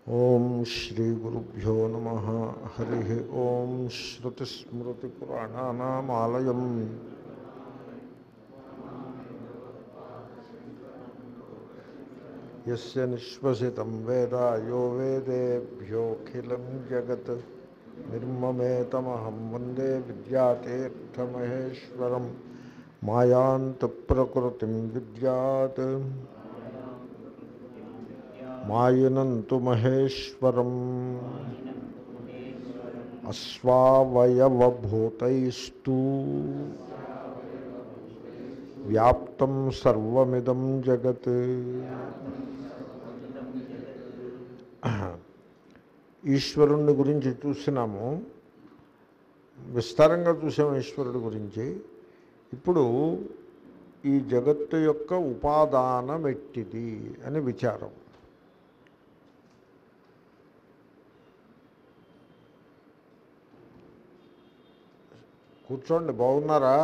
ఓం శ్రీ గురుభ్యో నమ హరి ఓం శ్రుతిస్మృతిపురాణానామాలయం యస్య నిశ్వసితం వేద యో వేదేభ్యోఖిలం జగత్ నిర్మమేతమహం వందే విద్యాతీర్థమహేశ్వరం మాయాంతప్రకృతిం విద్యాత్ మాయనంతు మహేశ్వరం అస్వావయవభూతైస్తు వ్యాప్తం సర్వమిదం జగత్ ఈశ్వరుణ్ణి గురించి చూసినాము విస్తారంగా చూసాము ఈశ్వరుడి గురించి ఇప్పుడు ఈ జగత్తు యొక్క ఉపాదానం ఎట్టిది అని విచారం కూర్చోండి బాగున్నారా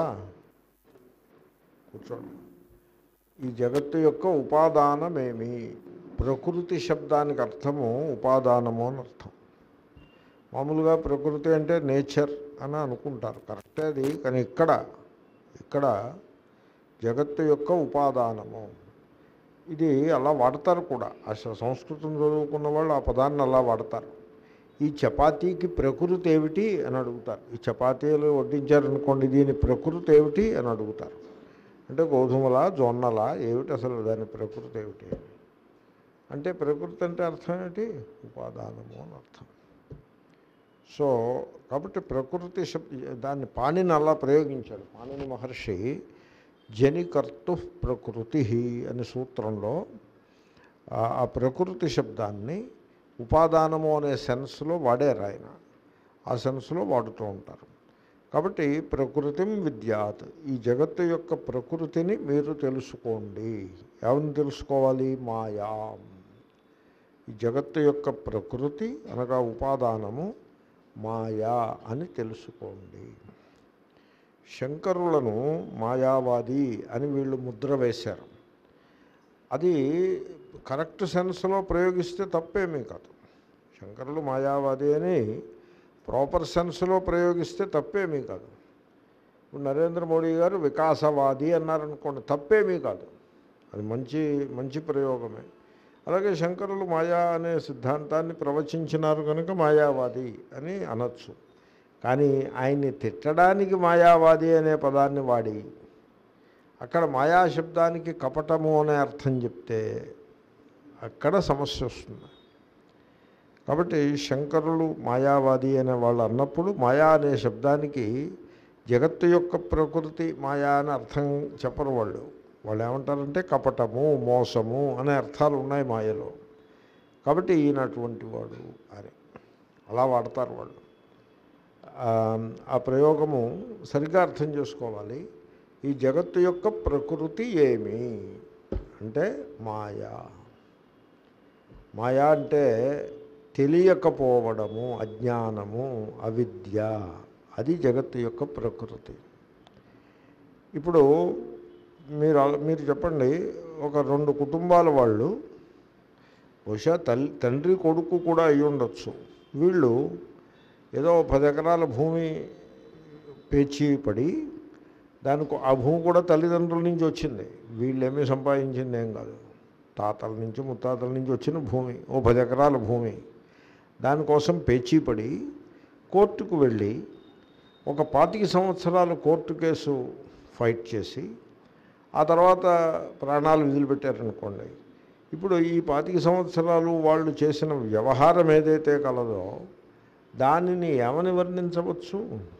కూర్చోండి ఈ జగత్తు యొక్క ఉపాదానమేమి ప్రకృతి శబ్దానికి అర్థము ఉపాదానము అని అర్థం మామూలుగా ప్రకృతి అంటే నేచర్ అని అనుకుంటారు కరెక్టే అది కానీ ఇక్కడ ఇక్కడ జగత్తు యొక్క ఉపాదానము ఇది అలా వాడతారు కూడా అసలు సంస్కృతం చదువుకున్న వాళ్ళు ఆ పదాన్ని అలా వాడతారు ఈ చపాతీకి ప్రకృతి ఏమిటి అని అడుగుతారు ఈ చపాతీలు వడ్డించారనుకోండి దీని ప్రకృతి ఏమిటి అని అడుగుతారు అంటే గోధుమల జొన్నల ఏమిటి అసలు దాని ప్రకృతి ఏమిటి అంటే ప్రకృతి అంటే అర్థం ఏంటి ఉపాదానము అని అర్థం సో కాబట్టి ప్రకృతి శబ్ద దాన్ని పాణిని అలా ప్రయోగించాడు పాణిని మహర్షి జనికర్తు ప్రకృతి అనే సూత్రంలో ఆ ప్రకృతి శబ్దాన్ని ఉపాదానము అనే సెన్స్లో వాడారు ఆయన ఆ సెన్స్లో వాడుతూ ఉంటారు కాబట్టి ప్రకృతిం విద్యాత్ ఈ జగత్తు యొక్క ప్రకృతిని మీరు తెలుసుకోండి ఎవరిని తెలుసుకోవాలి మాయా ఈ జగత్తు యొక్క ప్రకృతి అనగా ఉపాదానము మాయా అని తెలుసుకోండి శంకరులను మాయావాది అని వీళ్ళు ముద్ర వేశారు అది కరెక్ట్ సెన్స్లో ప్రయోగిస్తే తప్పేమీ కాదు శంకరులు మాయావాది అని ప్రాపర్ సెన్స్లో ప్రయోగిస్తే తప్పేమీ కాదు ఇప్పుడు నరేంద్ర మోడీ గారు వికాసవాది అన్నారనుకోండి తప్పేమీ కాదు అది మంచి మంచి ప్రయోగమే అలాగే శంకరులు మాయా అనే సిద్ధాంతాన్ని ప్రవచించినారు కనుక మాయావాది అని అనొచ్చు కానీ ఆయన్ని తిట్టడానికి మాయావాది అనే పదాన్ని వాడి అక్కడ మాయా శబ్దానికి కపటము అనే అర్థం చెప్తే అక్కడ సమస్య వస్తుంది కాబట్టి శంకరులు మాయావాది అనే వాళ్ళు అన్నప్పుడు మాయా అనే శబ్దానికి జగత్తు యొక్క ప్రకృతి మాయా అని అర్థం చెప్పరు వాళ్ళు వాళ్ళు ఏమంటారంటే కపటము మోసము అనే అర్థాలు ఉన్నాయి మాయలో కాబట్టి ఈయనటువంటి వాడు అని అలా వాడతారు వాళ్ళు ఆ ప్రయోగము సరిగ్గా అర్థం చేసుకోవాలి ఈ జగత్తు యొక్క ప్రకృతి ఏమి అంటే మాయా మాయా అంటే తెలియకపోవడము అజ్ఞానము అవిద్య అది జగత్తు యొక్క ప్రకృతి ఇప్పుడు మీరు మీరు చెప్పండి ఒక రెండు కుటుంబాల వాళ్ళు బహుశా తల్లి తండ్రి కొడుకు కూడా అయి ఉండొచ్చు వీళ్ళు ఏదో పది ఎకరాల భూమి పేచి పడి దానికి ఆ భూమి కూడా తల్లిదండ్రుల నుంచి వచ్చింది వీళ్ళేమీ సంపాదించింది ఏం కాదు తాతల నుంచి ముత్తాతల నుంచి వచ్చిన భూమి ఓ పది ఎకరాల భూమి దానికోసం పేచీ పడి కోర్టుకు వెళ్ళి ఒక పాతిక సంవత్సరాలు కోర్టు కేసు ఫైట్ చేసి ఆ తర్వాత ప్రాణాలు వదిలిపెట్టారనుకోండి ఇప్పుడు ఈ పాతిక సంవత్సరాలు వాళ్ళు చేసిన వ్యవహారం ఏదైతే కలదో దానిని ఏమని వర్ణించవచ్చు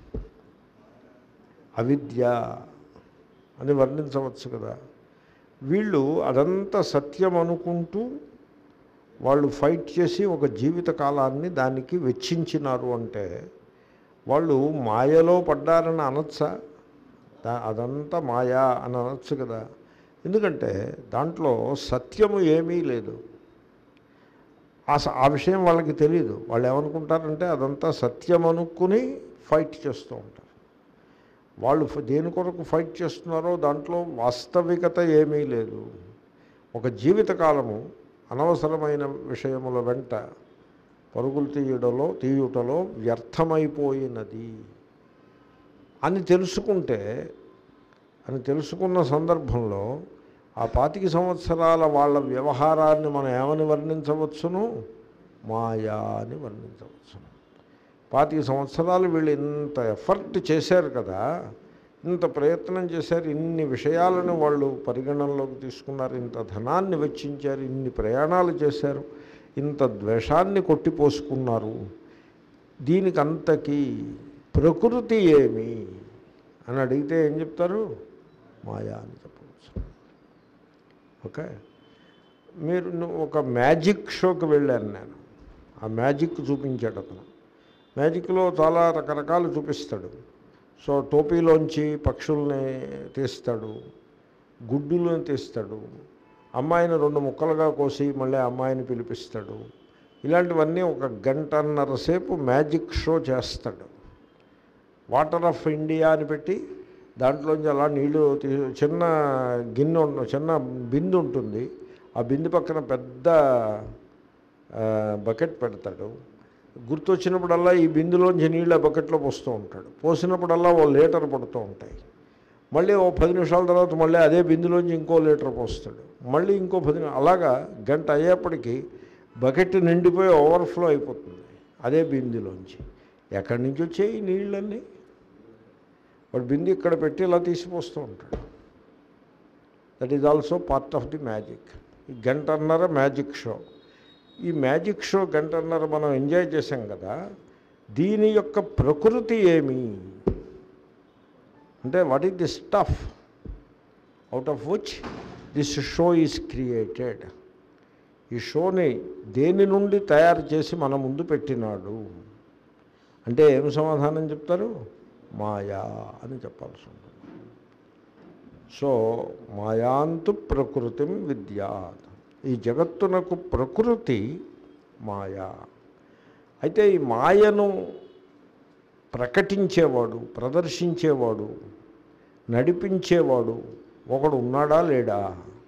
అవిద్య అని వర్ణించవచ్చు కదా వీళ్ళు అదంతా సత్యం అనుకుంటూ వాళ్ళు ఫైట్ చేసి ఒక జీవిత కాలాన్ని దానికి వెచ్చించినారు అంటే వాళ్ళు మాయలో పడ్డారని అనొచ్చా అదంతా మాయా అని అనొచ్చు కదా ఎందుకంటే దాంట్లో సత్యము ఏమీ లేదు ఆ ఆ విషయం వాళ్ళకి తెలియదు వాళ్ళు ఏమనుకుంటారంటే అదంతా సత్యం అనుకుని ఫైట్ చేస్తూ ఉంటారు వాళ్ళు దేని కొరకు ఫైట్ చేస్తున్నారో దాంట్లో వాస్తవికత ఏమీ లేదు ఒక జీవితకాలము అనవసరమైన విషయముల వెంట పరుగులు తీయడలో తీయుటలో వ్యర్థమైపోయినది అని తెలుసుకుంటే అని తెలుసుకున్న సందర్భంలో ఆ పాతిక సంవత్సరాల వాళ్ళ వ్యవహారాన్ని మనం ఏమని వర్ణించవచ్చును మాయా అని వర్ణించవచ్చును పాతిక సంవత్సరాలు వీళ్ళు ఇంత ఎఫర్ట్ చేశారు కదా ఇంత ప్రయత్నం చేశారు ఇన్ని విషయాలను వాళ్ళు పరిగణనలోకి తీసుకున్నారు ఇంత ధనాన్ని వెచ్చించారు ఇన్ని ప్రయాణాలు చేశారు ఇంత ద్వేషాన్ని కొట్టిపోసుకున్నారు దీనికంతకీ ప్రకృతి ఏమి అని అడిగితే ఏం చెప్తారు మాయా అని చెప్పవచ్చు ఓకే మీరు ను- ఒక మ్యాజిక్ షోకి వెళ్ళాను నేను ఆ మ్యాజిక్ చూపించాడు అతను మ్యాజిక్లో చాలా రకరకాలు చూపిస్తాడు సో టోపీలోంచి పక్షుల్ని తీస్తాడు గుడ్డులను తీస్తాడు అమ్మాయిని రెండు ముక్కలుగా కోసి మళ్ళీ అమ్మాయిని పిలిపిస్తాడు ఇలాంటివన్నీ ఒక గంటన్నర సేపు మ్యాజిక్ షో చేస్తాడు వాటర్ ఆఫ్ ఇండియా అని పెట్టి దాంట్లోంచి అలా నీళ్లు తీ చిన్న గిన్నె ఉన్న చిన్న బిందు ఉంటుంది ఆ బిందు పక్కన పెద్ద ఆ, బకెట్ పెడతాడు గుర్తొచ్చినప్పుడల్లా ఈ బిందులోంచి నీళ్ళు ఆ బకెట్లో పోస్తూ ఉంటాడు పోసినప్పుడల్లా ఓ లీటర్ పడుతూ ఉంటాయి మళ్ళీ ఓ పది నిమిషాల తర్వాత మళ్ళీ అదే బిందులోంచి ఇంకో లీటర్ పోస్తాడు మళ్ళీ ఇంకో పది ని- అలాగా గంట అయ్యేప్పటికీ బకెట్ నిండిపోయి ఓవర్ఫ్లో అయిపోతుంది అదే బిందులోంచి ఎక్కడి నుంచి వచ్చాయి ఈ నీళ్ళన్నీ వాడు బిందు ఇక్కడ పెట్టి ఇలా తీసిపోస్తూ ఉంటాడు that is also part of the magic ఈ గంటన్నర మ్యాజిక్ షో ఈ మ్యాజిక్ షో గంటన్నర మనం ఎంజాయ్ చేసాం కదా దీని యొక్క ప్రకృతి ఏమి అంటే what is the stuff out of which this show is created ఈ షోని దేని నుండి తయారు చేసి మన ముందు పెట్టినాడు అంటే ఏం సమాధానం చెప్తారు మాయా అని చెప్పాల్సి ఉంటుంది సో మాయాంతు ప్రకృతిం విద్యాత్ ఈ జగత్తునకు ప్రకృతి మాయా అయితే ఈ మాయను ప్రకటించేవాడు ప్రదర్శించేవాడు నడిపించేవాడు ఒకడు ఉన్నాడా లేడా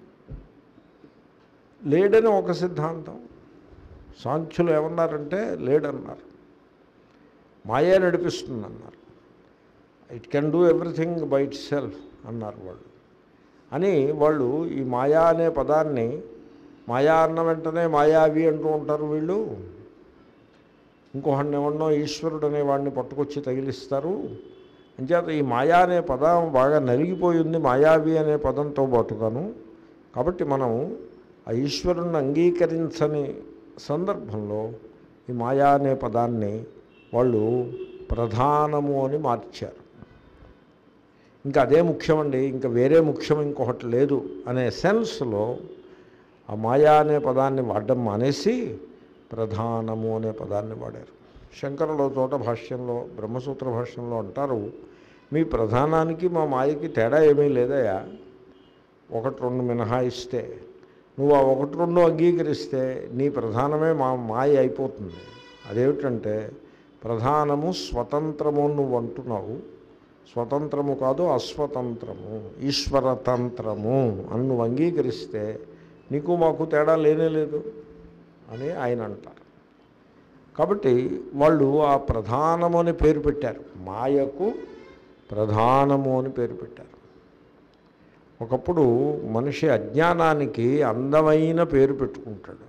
లేడని ఒక సిద్ధాంతం సాంఖ్యులు ఏమన్నారంటే లేడన్నారు మాయే నడిపిస్తుంది అన్నారు it can do everything by itself అన్నారు వాళ్ళు అని వాళ్ళు ఈ మాయా అనే పదాన్ని మాయా అన్న వెంటనే మాయావి అంటూ ఉంటారు వీళ్ళు ఇంకొకడిని ఎవరినో ఈశ్వరుడు అనే వాడిని పట్టుకొచ్చి తగిలిస్తారు అంచేత ఈ మాయా అనే పదం బాగా నలిగిపోయింది మాయావి అనే పదంతో పాటుగాను కాబట్టి మనం ఆ ఈశ్వరుణ్ణి అంగీకరించని సందర్భంలో ఈ మాయా అనే పదాన్ని వాళ్ళు ప్రధానము అని మార్చారు ఇంకా అదే ముఖ్యమండి ఇంకా వేరే ముఖ్యం ఇంకొకటి లేదు అనే సెన్స్లో ఆ మాయా అనే పదాన్ని వాడడం మానేసి ప్రధానము అనే పదాన్ని వాడారు శంకరుల తోట భాష్యంలో బ్రహ్మసూత్ర భాష్యంలో అంటారు మీ ప్రధానానికి మా మాయకి తేడా ఏమీ లేదయా ఒకటి రెండు మినహాయిస్తే నువ్వు ఆ ఒకటి రెండు అంగీకరిస్తే నీ ప్రధానమే మా మాయ అయిపోతుంది అదేమిటంటే ప్రధానము స్వతంత్రము అని నువ్వు అంటున్నావు స్వతంత్రము కాదు అస్వతంత్రము ఈశ్వరతంత్రము అని నువ్వు అంగీకరిస్తే నీకు మాకు తేడా లేనే లేదు అని ఆయన అంటారు కాబట్టి వాళ్ళు ఆ ప్రధానము అని పేరు పెట్టారు మాయకు ప్రధానము అని పేరు పెట్టారు ఒకప్పుడు మనిషి అజ్ఞానానికి అందమైన పేరు పెట్టుకుంటాడు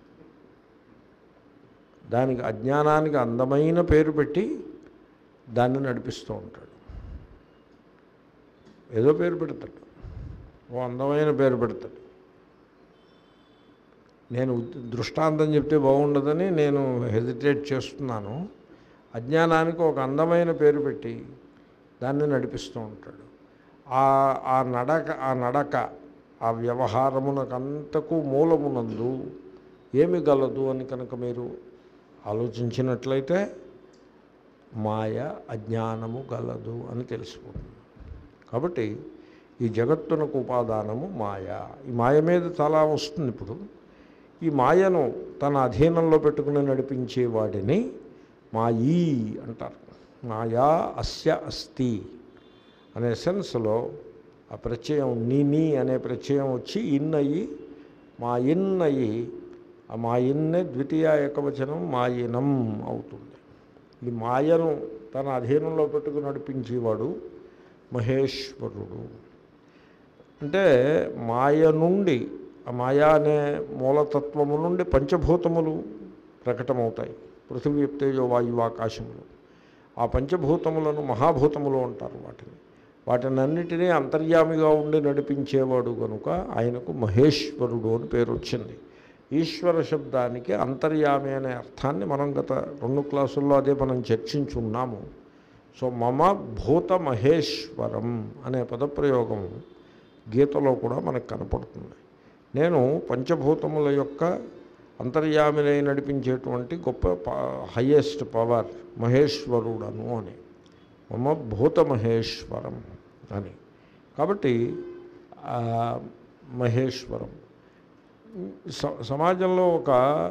దానికి అజ్ఞానానికి అందమైన పేరు పెట్టి దాన్ని నడిపిస్తూ ఉంటాడు ఏదో పేరు పెడతాడు ఓ అందమైన పేరు పెడతాడు నేను దృష్టాంతం చెప్తే బాగుండదని నేను హెజిటేట్ చేస్తున్నాను అజ్ఞానానికి ఒక అందమైన పేరు పెట్టి దాన్ని నడిపిస్తూ ఉంటాడు ఆ ఆ నడక ఆ నడక ఆ వ్యవహారమునకంతకు మూలమునందు ఏమి గలదు అని కనుక మీరు ఆలోచించినట్లయితే మాయ అజ్ఞానము గలదు అని తెలిసిపోతుంది కాబట్టి ఈ జగత్తునకు ఉపాదానము మాయ ఈ మాయ మీద చాలా వస్తుంది ఇప్పుడు ఈ మాయను తన అధీనంలో పెట్టుకుని నడిపించే వాడిని మాయీ అంటారు మాయా అస్య అస్తి అనే సెన్స్లో ఆ ప్రత్యయం నీ నీ అనే ప్రత్యయం వచ్చి ఇన్ అయ్యి మా ఇన్ అయ్యి ఆ మాయిన్నే ద్వితీయ ఏకవచనం మాయినం అవుతుంది ఈ మాయను తన అధీనంలో పెట్టుకుని నడిపించేవాడు మహేశ్వరుడు అంటే మాయ నుండి ఆ మాయా అనే మూలతత్వము నుండి పంచభూతములు ప్రకటమవుతాయి పృథివీ తేజో వాయువు ఆకాశములు ఆ పంచభూతములను మహాభూతములు అంటారు వాటిని వాటినన్నిటినీ అంతర్యామిగా ఉండి నడిపించేవాడు కనుక ఆయనకు మహేశ్వరుడు అని పేరు వచ్చింది ఈశ్వర శబ్దానికి అంతర్యామి అనే అర్థాన్ని మనం గత రెండు క్లాసుల్లో అదే మనం చర్చించున్నాము సో మమ భూత మహేశ్వరం అనే పదప్రయోగం గీతలో కూడా మనకు కనపడుతుంది నేను పంచభూతముల యొక్క అంతర్యామినై నడిపించేటువంటి గొప్ప హయ్యెస్ట్ పవర్ మహేశ్వరుడను అని మమ భూత మహేశ్వరం అని కాబట్టి ఆ, మహేశ్వరం స- సమాజంలో ఒక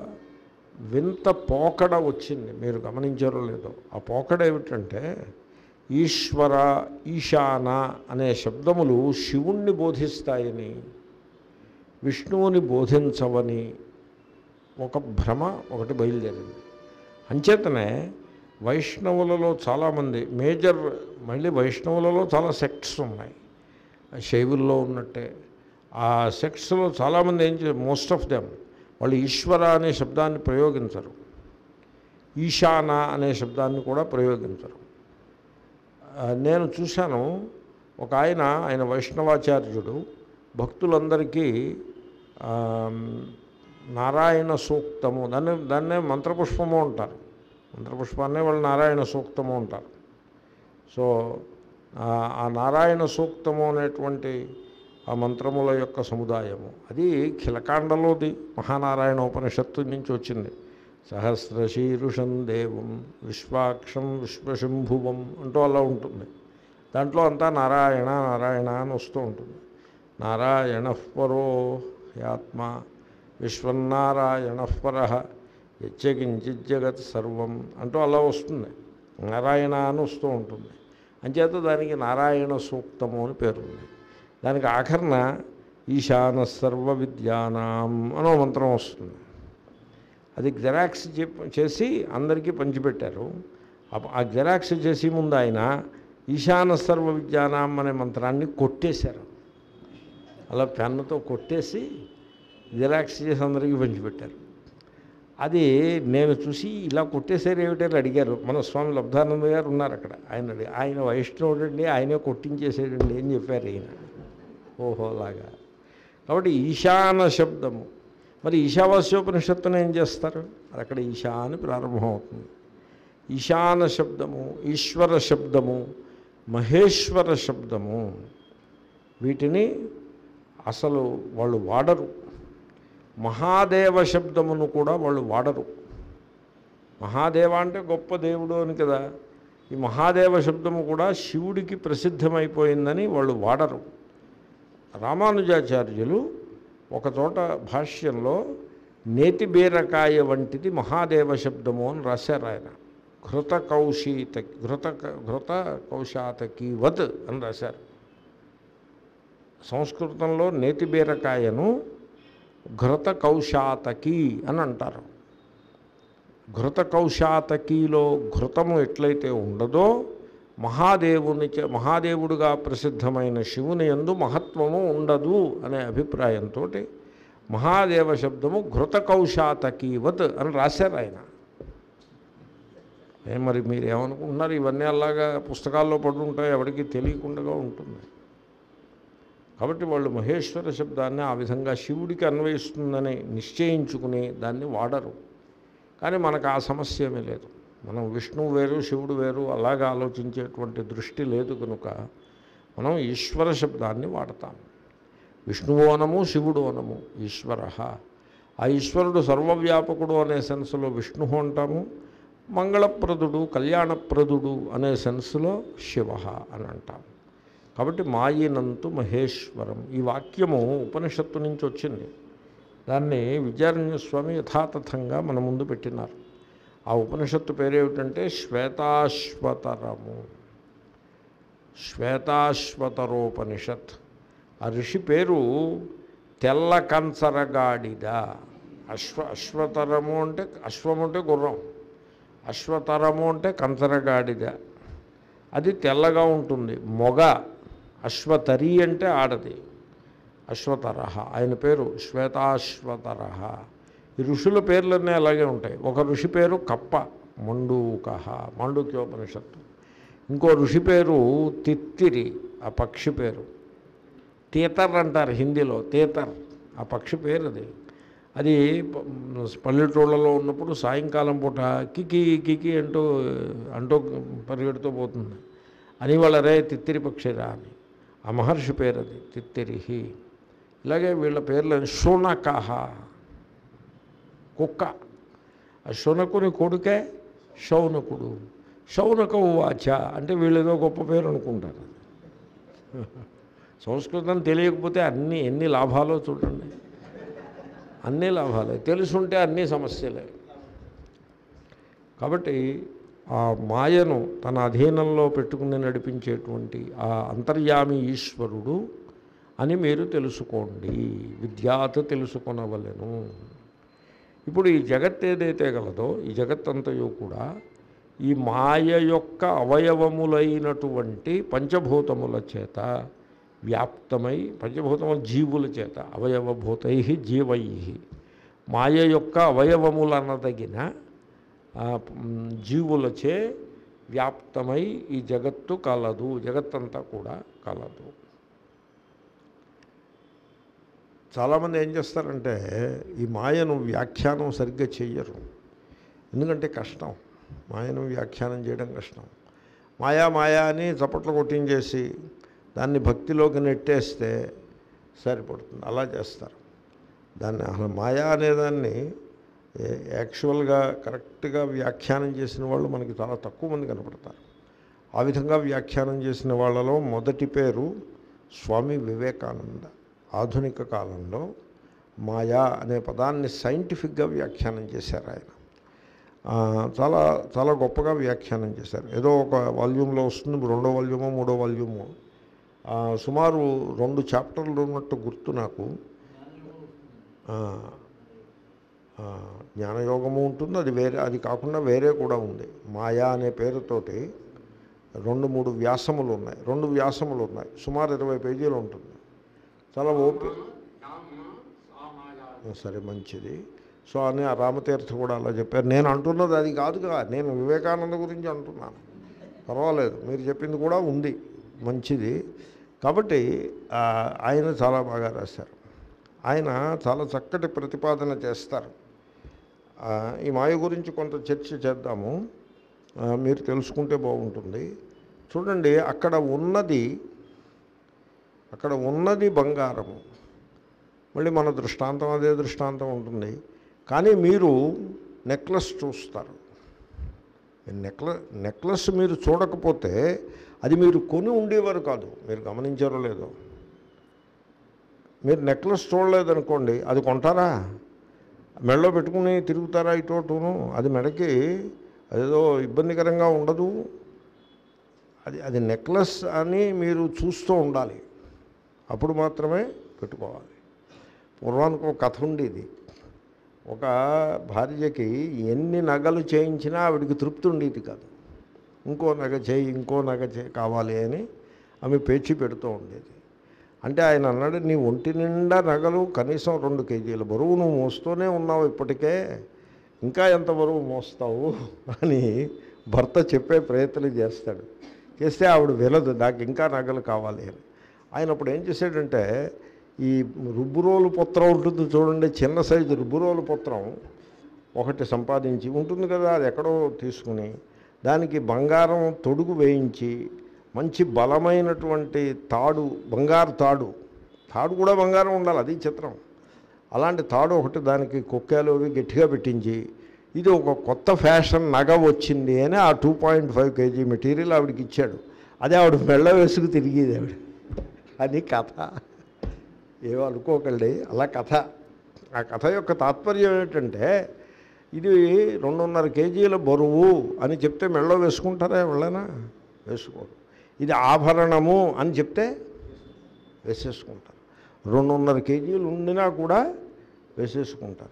వింత పోకడ వచ్చింది మీరు గమనించారో లేదో ఆ పోకడ ఏమిటంటే ఈశ్వర ఈశాన అనే శబ్దములు శివుణ్ణి బోధిస్తాయని విష్ణువుని బోధించవని ఒక భ్రమ ఒకటి బయలుదేరింది అంచేతనే వైష్ణవులలో చాలామంది మేజర్ మళ్ళీ వైష్ణవులలో చాలా సెక్ట్స్ ఉన్నాయి శైవుల్లో ఉన్నట్టే ఆ సెక్ట్స్లో చాలామంది ఏం చే మోస్ట్ ఆఫ్ దెమ్ వాళ్ళు ఈశ్వర అనే శబ్దాన్ని ప్రయోగించరు ఈశాన అనే శబ్దాన్ని కూడా ప్రయోగించరు ఆ, నేను చూశాను ఒక ఆయన ఆయన వైష్ణవాచార్యుడు భక్తులందరికీ ఆ, నారాయణ సూక్తము దాన్ని దాన్నే మంత్రపుష్పము అంటారు మంత్రపుష్పాన్నే వాళ్ళు నారాయణ సూక్తము అంటారు సో ఆ ఆ నారాయణ సూక్తము అనేటువంటి ఆ మంత్రముల యొక్క సముదాయము అది ఖిలకాండలోది మహానారాయణ ఉపనిషత్తు నుంచి వచ్చింది సహస్రశీరుషం దేవం విశ్వాక్షం విశ్వశంభువం అంటూ అలా ఉంటుంది దాంట్లో అంతా నారాయణ నారాయణ అని వస్తూ ఉంటుంది నారాయణ పరో యాత్మ విశ్వన్నారాయణ పర యచ్చకించిత్ జగత్ సర్వం అంటూ అలా వస్తుంది నారాయణ అని వస్తూ ఉంటుంది అంచేత దానికి నారాయణ సూక్తము అని పేరు ఉంది దానికి ఆఖరణ ఈశాన సర్వ విద్యానాం అనో మంత్రం వస్తుంది అది జెరాక్స్ చెప్- చేసి అందరికీ పంచిపెట్టారు అప్ప- ఆ జెరాక్స్ చేసి ముందు ఆయన ఈశాన సర్వ విద్యానాం అనే మంత్రాన్ని కొట్టేశారు అలా పెన్నుతో కొట్టేసి జిరాక్స్ చేసి అందరికీ పంచిపెట్టారు అది నేను చూసి ఇలా కొట్టేసారు ఏమిటని అడిగారు మన స్వామి లబ్ధానంద గారు ఉన్నారు అక్కడ ఆయన అడిగి ఆయన వైష్ణవుడండి ఆయనే కొట్టించేసాడండి అని చెప్పారు ఈయన ఓహో అలాగా కాబట్టి ఈశాన శబ్దము మరి ఈశావాస్యోపనిషత్తును ఏం చేస్తారు అది అక్కడ ఈశా అని ప్రారంభమవుతుంది ఈశాన శబ్దము ఈశ్వర శబ్దము మహేశ్వర శబ్దము వీటిని అసలు వాళ్ళు వాడరు మహాదేవ శబ్దమును కూడా వాళ్ళు వాడరు మహాదేవ అంటే గొప్ప దేవుడు అని కదా ఈ మహాదేవ శబ్దము కూడా శివుడికి ప్రసిద్ధమైపోయిందని వాళ్ళు వాడరు రామానుజాచార్యులు ఒకచోట భాష్యంలో నేతి బీరకాయ వంటిది మహాదేవ శబ్దము అని రాశారు ఆయన ఘృత కౌశీత ఘృత ఘృత కౌశాతకి వద్ అని రాశారు సంస్కృతంలో నేతి బీరకాయను ఘృత కౌశాతకి అని అంటారు ఘృత కౌశాతకిలో ఘృతము ఎట్లయితే ఉండదో మహాదేవుని చే- మహాదేవుడుగా ప్రసిద్ధమైన శివుని యందు మహత్వము ఉండదు అనే అభిప్రాయంతో మహాదేవ శబ్దము ఘృత కౌశాతకీవత్ అని రాశారు ఆయన ఏ మరి మీరు ఏమనుకుంటున్నారు ఇవన్నీ అలాగా పుస్తకాల్లో పడి ఉంటాయి ఎవరికి తెలియకుండా ఉంటుంది కాబట్టి వాళ్ళు మహేశ్వర శబ్దాన్ని ఆ విధంగా శివుడికి అన్వయిస్తుందని నిశ్చయించుకుని దాన్ని వాడరు కానీ మనకు ఆ సమస్య ఏమీ లేదు మనం విష్ణువు వేరు శివుడు వేరు అలాగా ఆలోచించేటువంటి దృష్టి లేదు కనుక మనం ఈశ్వర శబ్దాన్ని వాడతాం విష్ణువు అనము శివుడు అనము ఈశ్వర ఆ ఈశ్వరుడు సర్వవ్యాపకుడు అనే సెన్స్లో విష్ణు అంటాము మంగళప్రదుడు కళ్యాణప్రదుడు అనే సెన్స్లో శివ అని అంటాము కాబట్టి మాయినంతు మహేశ్వరం ఈ వాక్యము ఉపనిషత్తు నుంచి వచ్చింది దాన్ని విద్యారణ్య స్వామి యథాతథంగా మన ముందు పెట్టినారు ఆ ఉపనిషత్తు పేరేమిటంటే శ్వేతాశ్వతరము శ్వేతాశ్వతరోపనిషత్ ఆ ఋషి పేరు తెల్ల కంచరగాడిద అశ్వ అశ్వతరము అంటే అశ్వం అంటే గుర్రం అశ్వతరము అంటే కంచరగాడిద అది తెల్లగా ఉంటుంది మొగ అశ్వతరి అంటే ఆడది అశ్వతరహ ఆయన పేరు శ్వేతాశ్వతరహ ఈ ఋషుల పేర్లన్నీ అలాగే ఉంటాయి ఒక ఋషి పేరు కప్ప మండూకహ మాండూక్యోపనిషత్తు ఇంకో ఋషి పేరు తిత్తిరి ఆ పక్షి పేరు తీతర్ అంటారు హిందీలో తీతర్ ఆ పక్షి పేరు అది అది ప- పల్లెటూళ్ళలో ఉన్నప్పుడు సాయంకాలం పూట కికి కికి అంటూ అంటూ పరిగెడుతూ పోతుంది అని వాళ్ళ రే తిత్తిరి పక్షిరా అని ఆ మహర్షి పేరు అది తిత్తిరిహి ఇలాగే వీళ్ళ పేర్లు శునకహ కుక్క ఆ శునకుని కొడుకే శౌనకుడు శౌనక వాచ అంటే వీళ్ళేదో గొప్ప పేరు అనుకుంటారు సంస్కృతం తెలియకపోతే అన్ని ఎన్ని లాభాలో చూడండి అన్ని లాభాలే తెలుసుంటే అన్ని సమస్యలే కాబట్టి ఆ మాయను తన అధీనంలో పెట్టుకుని నడిపించేటువంటి ఆ అంతర్యామి ఈశ్వరుడు అని మీరు తెలుసుకోండి విద్యాత తెలుసుకొనవలెను ఇప్పుడు ఈ జగత్ ఏదైతే గలదో ఈ జగత్తంతయు కూడా ఈ మాయ యొక్క అవయవములైనటువంటి పంచభూతముల చేత వ్యాప్తమై పంచభూతముల జీవుల చేత అవయవభూతై జీవై మాయ యొక్క అవయవములనదగిన ఆ, మ్, జీవులచే వ్యాప్తమై ఈ జగత్తు కలదు జగత్తంతా కూడా కలదు చాలామంది ఏం చేస్తారంటే ఈ మాయను వ్యాఖ్యానం సరిగ్గా చెయ్యరు ఎందుకంటే కష్టం మాయను వ్యాఖ్యానం చేయడం కష్టం మాయా మాయా అని చప్పట్లు కొట్టించేసి దాన్ని భక్తిలోకి నెట్టేస్తే సరిపడుతుంది అలా చేస్తారు దాన్ని అసలు మాయా అనేదాన్ని ఏ- యాక్చువల్గా కరెక్ట్గా వ్యాఖ్యానం చేసిన వాళ్ళు మనకి చాలా తక్కువ మంది కనపడతారు ఆ విధంగా వ్యాఖ్యానం చేసిన వాళ్ళలో మొదటి పేరు స్వామి వివేకానంద ఆధునిక కాలంలో మాయా అనే పదాన్ని సైంటిఫిక్గా వ్యాఖ్యానం చేశారు ఆయన ఆ, చాలా చాలా గొప్పగా వ్యాఖ్యానం చేశారు ఏదో ఒక వాల్యూమ్లో వస్తుంది రెండో వాల్యూమో మూడో వాల్యూమో ఆ, సుమారు రెండు చాప్టర్లు ఉన్నట్టు గుర్తు నాకు ఆ, ఆ, జ్ఞానయోగము ఉంటుంది అది వేరే అది కాకుండా వేరే కూడా ఉంది మాయా అనే పేరుతోటి రెండు మూడు వ్యాసములు ఉన్నాయి రెండు వ్యాసములు ఉన్నాయి సుమారు ఇరవై పేజీలు ఉంటుంది చాలా ఓపి సరే మంచిది సో అని ఆ రామతీర్థ కూడా అలా చెప్పారు నేను అంటున్నది అది కాదుగా నేను వివేకానంద గురించి అంటున్నాను పర్వాలేదు మీరు చెప్పింది కూడా ఉంది మంచిది కాబట్టి ఆ, ఆయన చాలా బాగా రాశారు ఆయన చాలా చక్కటి ప్రతిపాదన చేస్తారు ఆ, ఈ మాయ గురించి కొంత చర్చ చేద్దాము ఆ, మీరు తెలుసుకుంటే బాగుంటుంది చూడండి అక్కడ ఉన్నది అక్కడ ఉన్నది బంగారము మళ్ళీ మన దృష్టాంతం అదే దృష్టాంతం ఉంటుంది కానీ మీరు నెక్లెస్ చూస్తారు నెక్ల నెక్లెస్ మీరు చూడకపోతే అది మీరు కొని ఉండేవారు కాదు మీరు గమనించారో లేదో మీరు నెక్లెస్ చూడలేదనుకోండి అది కొంటారా మెడలో పెట్టుకుని తిరుగుతారా ఇటోటును అది మెడకి అదేదో ఇబ్బందికరంగా ఉండదు అది అది నెక్లెస్ అని మీరు చూస్తూ ఉండాలి అప్పుడు మాత్రమే పెట్టుకోవాలి పూర్వానికి ఒక కథ ఉండేది ఒక భార్యకి ఎన్ని నగలు చేయించినా ఆవిడికి తృప్తి ఉండేది కాదు ఇంకో నగ చేయి ఇంకో నగ చేయి కావాలి అని ఆమె పేచి పెడుతూ ఉండేది అంటే ఆయన అన్నాడు నీ ఒంటి నిండా నగలు కనీసం రెండు కేజీల బరువు నువ్వు మోస్తూనే ఉన్నావు ఇప్పటికే ఇంకా ఎంత బరువు మోస్తావు అని భర్త చెప్పే ప్రయత్నం చేస్తాడు చేస్తే ఆవిడ వినదు నాకు ఇంకా నగలు కావాలి అని ఆయన అప్పుడు ఏం చేశాడంటే ఈ రుబ్బురోలు పత్రం ఉంటుంది చూడండి చిన్న సైజు రుబ్బురోలు పత్రం ఒకటి సంపాదించి ఉంటుంది కదా అది ఎక్కడో తీసుకుని దానికి బంగారం తొడుగు వేయించి మంచి బలమైనటువంటి తాడు బంగారు తాడు తాడు కూడా బంగారం ఉండాలి అది చిత్రం అలాంటి తాడు ఒకటి దానికి కుక్కాలు అవి గట్టిగా పెట్టించి ఇది ఒక కొత్త ఫ్యాషన్ నగ వచ్చింది అని ఆ two point five KG material ఆవిడకి ఇచ్చాడు అదే ఆవిడ మెళ్ళ వేసుకు తిరిగేది ఆవిడ అది కథ ఏమో అనుకోకండి అలా కథ ఆ కథ యొక్క తాత్పర్యం ఏంటంటే ఇది రెండున్నర కేజీల బరువు అని చెప్తే మెళ్ళో వేసుకుంటారా ఎవరైనా వేసుకోరు ఇది ఆభరణము అని చెప్తే వేసేసుకుంటారు రెండున్నర కేజీలు ఉండినా కూడా వేసేసుకుంటారు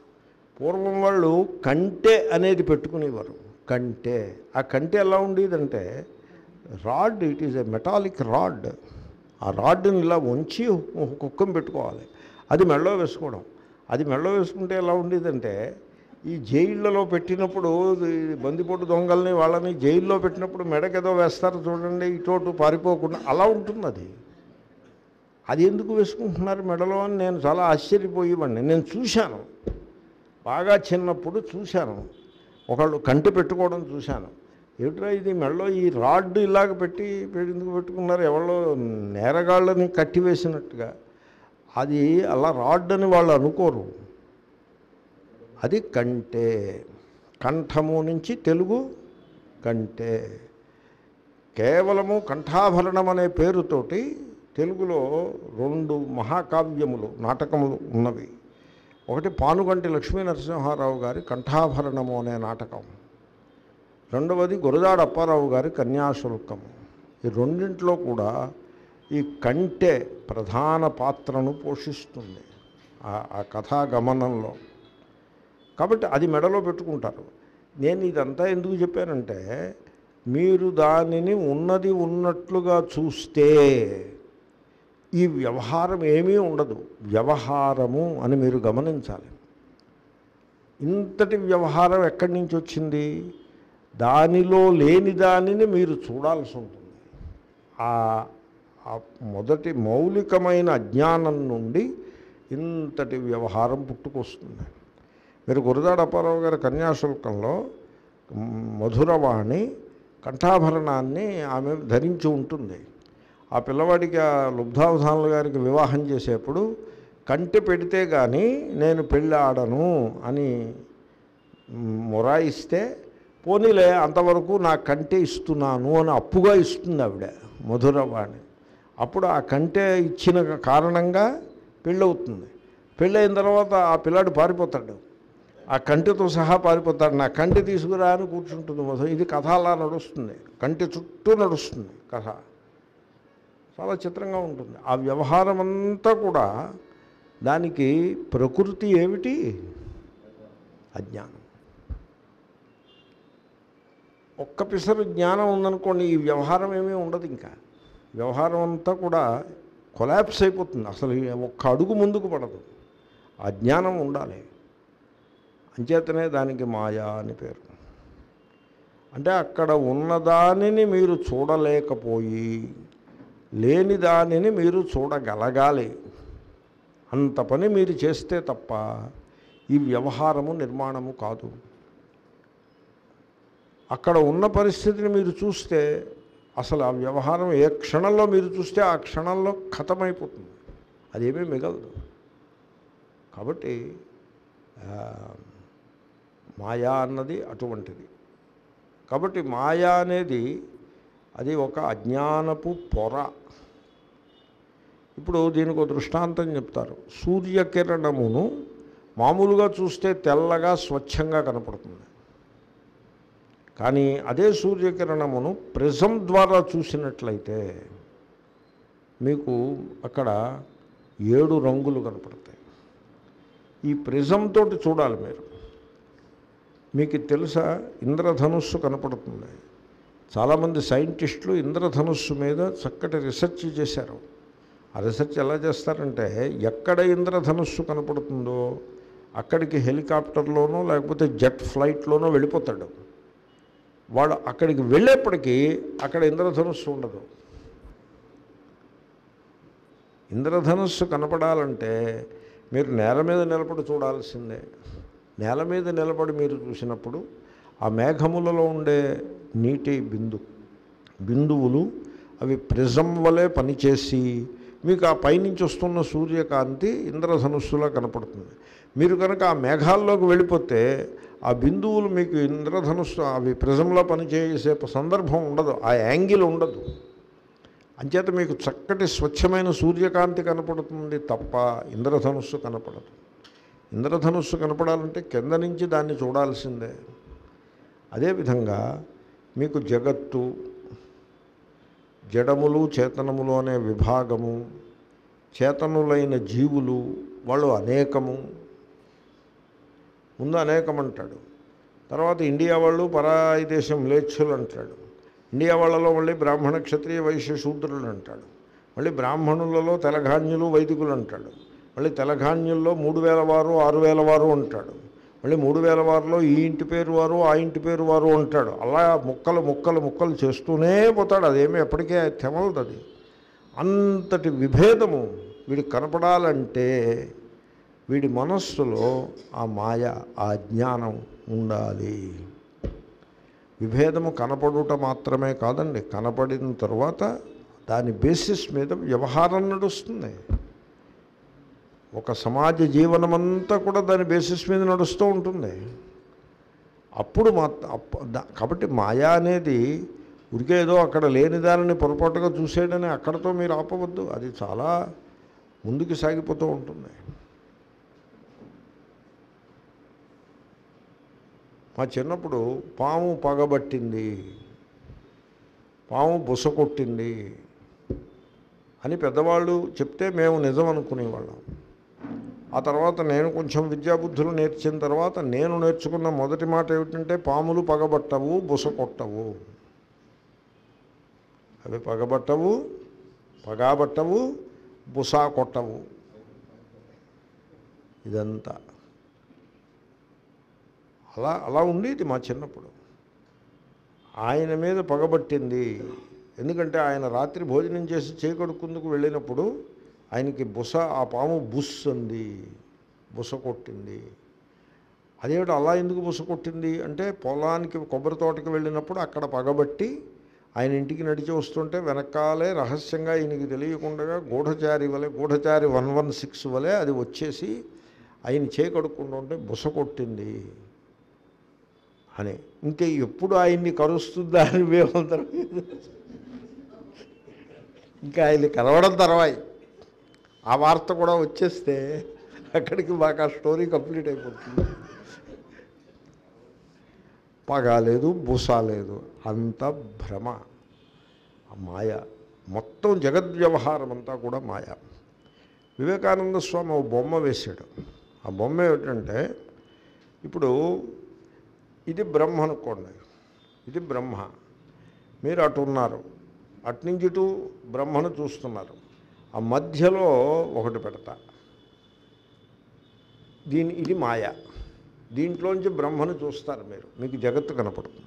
పూర్వం వాళ్ళు కంటె అనేది పెట్టుకునేవారు కంటె ఆ కంటె ఎలా ఉండేదంటే rod it is a metallic rod ఆ రాడ్ని ఇలా ఉంచి ఒక కుక్కం పెట్టుకోవాలి అది మెళ్ళో వేసుకోవడం అది మెళ్ళో వేసుకుంటే ఎలా ఉండేదంటే ఈ జైళ్ళలో పెట్టినప్పుడు ఈ బందిపోటు దొంగల్ని వాళ్ళని జైల్లో పెట్టినప్పుడు మెడకేదో వేస్తారు చూడండి ఇటోటు పారిపోకుండా అలా ఉంటుంది అది అది ఎందుకు వేసుకుంటున్నారు మెడలో అని నేను చాలా ఆశ్చర్యపోయేవాడిని నేను చూశాను బాగా చిన్నప్పుడు చూశాను ఒకళ్ళు కంటి పెట్టుకోవడం చూశాను ఏమిట్రా ఇది మెడలో ఈ రాడ్ ఇలాగ పెట్టి పెట్టి ఎందుకు పెట్టుకున్నారు ఎవరో నేరగాళ్ళని కట్టివేసినట్టుగా అది అలా రాడ్ అని వాళ్ళు అనుకోరు అది కంటే కంఠము నుంచి తెలుగు కంటే కేవలము కంఠాభరణం అనే పేరుతోటి తెలుగులో రెండు మహాకావ్యములు నాటకములు ఉన్నవి ఒకటి పానుగంటి లక్ష్మీ నరసింహారావు గారి కంఠాభరణము అనే నాటకం రెండవది గురజాడ అప్పారావు గారి కన్యాశుల్కము ఈ రెండింటిలో కూడా ఈ కంటె ప్రధాన పాత్రను పోషిస్తుంది ఆ- ఆ కథాగమనంలో కాబట్టి అది మెడలో పెట్టుకుంటారు నేను ఇదంతా ఎందుకు చెప్పానంటే మీరు దానిని ఉన్నది ఉన్నట్లుగా చూస్తే ఈ వ్యవహారం ఏమీ ఉండదు వ్యవహారము అని మీరు గమనించాలి ఇంతటి వ్యవహారం ఎక్కడి నుంచి వచ్చింది దానిలో లేని దానిని మీరు చూడాల్సి ఉంటుంది ఆ ఆ మొదటి మౌలికమైన అజ్ఞానం నుండి ఇంతటి వ్యవహారం పుట్టుకొస్తుంది మీరు గురదాడ అప్పారావు గారి కన్యాశుల్కంలో మ్, మధురవాణి కంఠాభరణాన్ని ఆమె ధరించి ఉంటుంది ఆ పిల్లవాడికి ఆ లుబ్ధావధానుల గారికి వివాహం చేసేప్పుడు కంటె పెడితే కానీ నేను పెళ్ళి ఆడను అని మ్, మొరాయిస్తే పోనీలే అంతవరకు నా కంటె ఇస్తున్నాను అని అప్పుగా ఇస్తుంది ఆవిడ మధురవాణి అప్పుడు ఆ కంటె ఇచ్చిన కారణంగా పెళ్ళవుతుంది పెళ్ళైన తర్వాత ఆ పిల్లాడు పారిపోతాడు ఆ కంటితో సహా పారిపోతాడు నా కంటి తీసుకురా అని కూర్చుంటుంది మొదలు ఇది కథ అలా నడుస్తుంది కంటి చుట్టూ నడుస్తుంది కథ చాలా చిత్రంగా ఉంటుంది ఆ వ్యవహారం అంతా కూడా దానికి ప్రకృతి ఏమిటి అజ్ఞానం ఒక్క పిసరు జ్ఞానం ఉందనుకోండి ఈ వ్యవహారం ఏమీ ఉండదు ఇంకా వ్యవహారం అంతా కూడా కొలాప్స్ అయిపోతుంది అసలు ఈ ఒక్క అడుగు ముందుకు పడదు ఆ జ్ఞానం ఉండాలి అంచేతనే దానికి మాయా అని పేరు అంటే అక్కడ ఉన్నదానిని మీరు చూడలేకపోయి లేని దానిని మీరు చూడగలగాలి అంత పని మీరు చేస్తే తప్ప ఈ వ్యవహారము నిర్మాణము కాదు అక్కడ ఉన్న పరిస్థితిని మీరు చూస్తే అసలు ఆ వ్యవహారం ఏ క్షణంలో మీరు చూస్తే ఆ క్షణంలో ఖతమైపోతుంది అదేమీ మిగలదు కాబట్టి ఆ, మాయా అన్నది అటువంటిది కాబట్టి మాయా అనేది అది ఒక అజ్ఞానపు పొర ఇప్పుడు దీనికి ఒక దృష్టాంతం చెప్తారు సూర్యకిరణమును మామూలుగా చూస్తే తెల్లగా స్వచ్ఛంగా కనపడుతుంది కానీ అదే సూర్యకిరణమును ప్రిజం ద్వారా చూసినట్లయితే మీకు అక్కడ ఏడు రంగులు కనపడతాయి ఈ ప్రిజం తోటి చూడాలి మీరు మీకు తెలుసా ఇంద్రధనుస్సు కనపడుతుంది చాలామంది సైంటిస్టులు ఇంద్రధనుస్సు మీద చక్కటి రీసెర్చ్ చేశారు ఆ రీసెర్చ్ ఎలా చేస్తారంటే ఎక్కడ ఇంద్రధనుస్సు కనపడుతుందో అక్కడికి హెలికాప్టర్లోనో లేకపోతే జెట్ ఫ్లైట్లోనో వెళ్ళిపోతాడు వాడు అక్కడికి వెళ్ళేప్పటికీ అక్కడ ఇంద్రధనుస్సు ఉండదు ఇంద్రధనుస్సు కనపడాలంటే మీరు నేల మీద నిలబడి చూడాల్సిందే నేల మీద నిలబడి మీరు చూసినప్పుడు ఆ మేఘములలో ఉండే నీటి బిందు బిందువులు అవి ప్రిజం వలె పనిచేసి మీకు ఆ పైనుంచి వస్తున్న సూర్యకాంతి ఇంద్రధనుస్సులా కనపడుతుంది మీరు కనుక ఆ మేఘాల్లోకి వెళ్ళిపోతే ఆ బిందువులు మీకు ఇంద్రధనుస్సు అవి ప్రిజంలో పనిచేసే సందర్భం ఉండదు ఆ యాంగిల్ ఉండదు అంచేత మీకు చక్కటి స్వచ్ఛమైన సూర్యకాంతి కనపడుతుంది తప్ప ఇంద్రధనుస్సు కనపడదు ఇంద్రధనుస్సు కనపడాలంటే కింద నుంచి దాన్ని చూడాల్సిందే అదేవిధంగా మీకు జగత్తు జడములు చేతనములు అనే విభాగము చేతనులైన జీవులు వాళ్ళు అనేకము ముందు అనేకం అంటాడు తర్వాత ఇండియా వాళ్ళు పరాయి దేశం మ్లేచ్ఛులు అంటాడు ఇండియా వాళ్ళలో మళ్ళీ బ్రాహ్మణ క్షత్రియ వైశ్య శూద్రులు అంటాడు మళ్ళీ బ్రాహ్మణులలో తెలఘాన్యులు వైదికులు అంటాడు మళ్ళీ తెలఘాన్యుల్లో మూడు వేల వారు ఆరు వేల వారు అంటాడు మళ్ళీ మూడు వేల వారిలో ఈ ఇంటి పేరు వారు ఆ ఇంటి పేరు వారు అంటాడు అలా ముక్కలు ముక్కలు ముక్కలు చేస్తూనే పోతాడు అదేమీ ఎప్పటికీ తెమలదు అది అంతటి విభేదము వీడికి కనపడాలంటే వీడి మనస్సులో ఆ మాయ ఆ జ్ఞానం ఉండాలి విభేదము కనపడుట మాత్రమే కాదండి కనపడిన తర్వాత దాని బేసిస్ మీద వ్యవహారం నడుస్తుంది ఒక సమాజ జీవనమంతా కూడా దాని బేసిస్ మీద నడుస్తూ ఉంటుంది అప్పుడు మా అప్ప- దా- కాబట్టి మాయా అనేది ఉరికే ఏదో అక్కడ లేని దానిని పొరపాటుగా చూసేయడని అక్కడతో మీరు ఆపవద్దు అది చాలా ముందుకు సాగిపోతూ ఉంటుంది మా చిన్నప్పుడు పాము పగబట్టింది పాము బుస కొట్టింది అని పెద్దవాళ్ళు చెప్తే మేము నిజం అనుకునేవాళ్ళం ఆ తర్వాత నేను కొంచెం విద్యాబుద్ధులు నేర్చిన తర్వాత నేను నేర్చుకున్న మొదటి మాట ఏమిటంటే పాములు పగబట్టవు బుస కొట్టవు అవి పగబట్టవు పగాబట్టవు బుసా కొట్టవు ఇదంతా అలా అలా ఉండేది మా చిన్నప్పుడు ఆయన మీద పగబట్టింది ఎందుకంటే ఆయన రాత్రి భోజనం చేసి చేకడుకుందుకు వెళ్ళినప్పుడు ఆయనకి బుస ఆ పాము బుస్ అంది బుస కొట్టింది అదేమిటి అలా ఎందుకు బుస కొట్టింది అంటే పొలానికి కొబ్బరి తోటకి వెళ్ళినప్పుడు అక్కడ పగబట్టి ఆయన ఇంటికి నడిచి వస్తుంటే వెనకాలే రహస్యంగా ఈయనకి తెలియకుండా గూఢచారి వలె గూఢచారి వన్ వన్ సిక్స్ వలె అది వచ్చేసి ఆయన చేకడుకుంటుంటే బుస కొట్టింది అని ఇంకా ఎప్పుడు ఆయన్ని కరుస్తుందా అని మేమందరం ఇంకా ఆయన్ని కలవడం తర్వాయి ఆ వార్త కూడా వచ్చేస్తే అక్కడికి మాకు ఆ స్టోరీ కంప్లీట్ అయిపోతుంది పగా లేదు బుసా లేదు అంత భ్రమ ఆ మాయ మొత్తం జగద్వ్యవహారం అంతా కూడా మాయ వివేకానంద స్వామి ఓ బొమ్మ వేశాడు ఆ బొమ్మ ఏమిటంటే ఇప్పుడు ఇది బ్రహ్మ అనుకోండి ఇది బ్రహ్మ మీరు అటు ఉన్నారు అటు నుంచి ఇటు బ్రహ్మను చూస్తున్నారు ఆ మధ్యలో ఒకటి పెడతా దీని ఇది మాయ దీంట్లోంచి బ్రహ్మను చూస్తారు మీరు మీకు జగత్తు కనపడుతుంది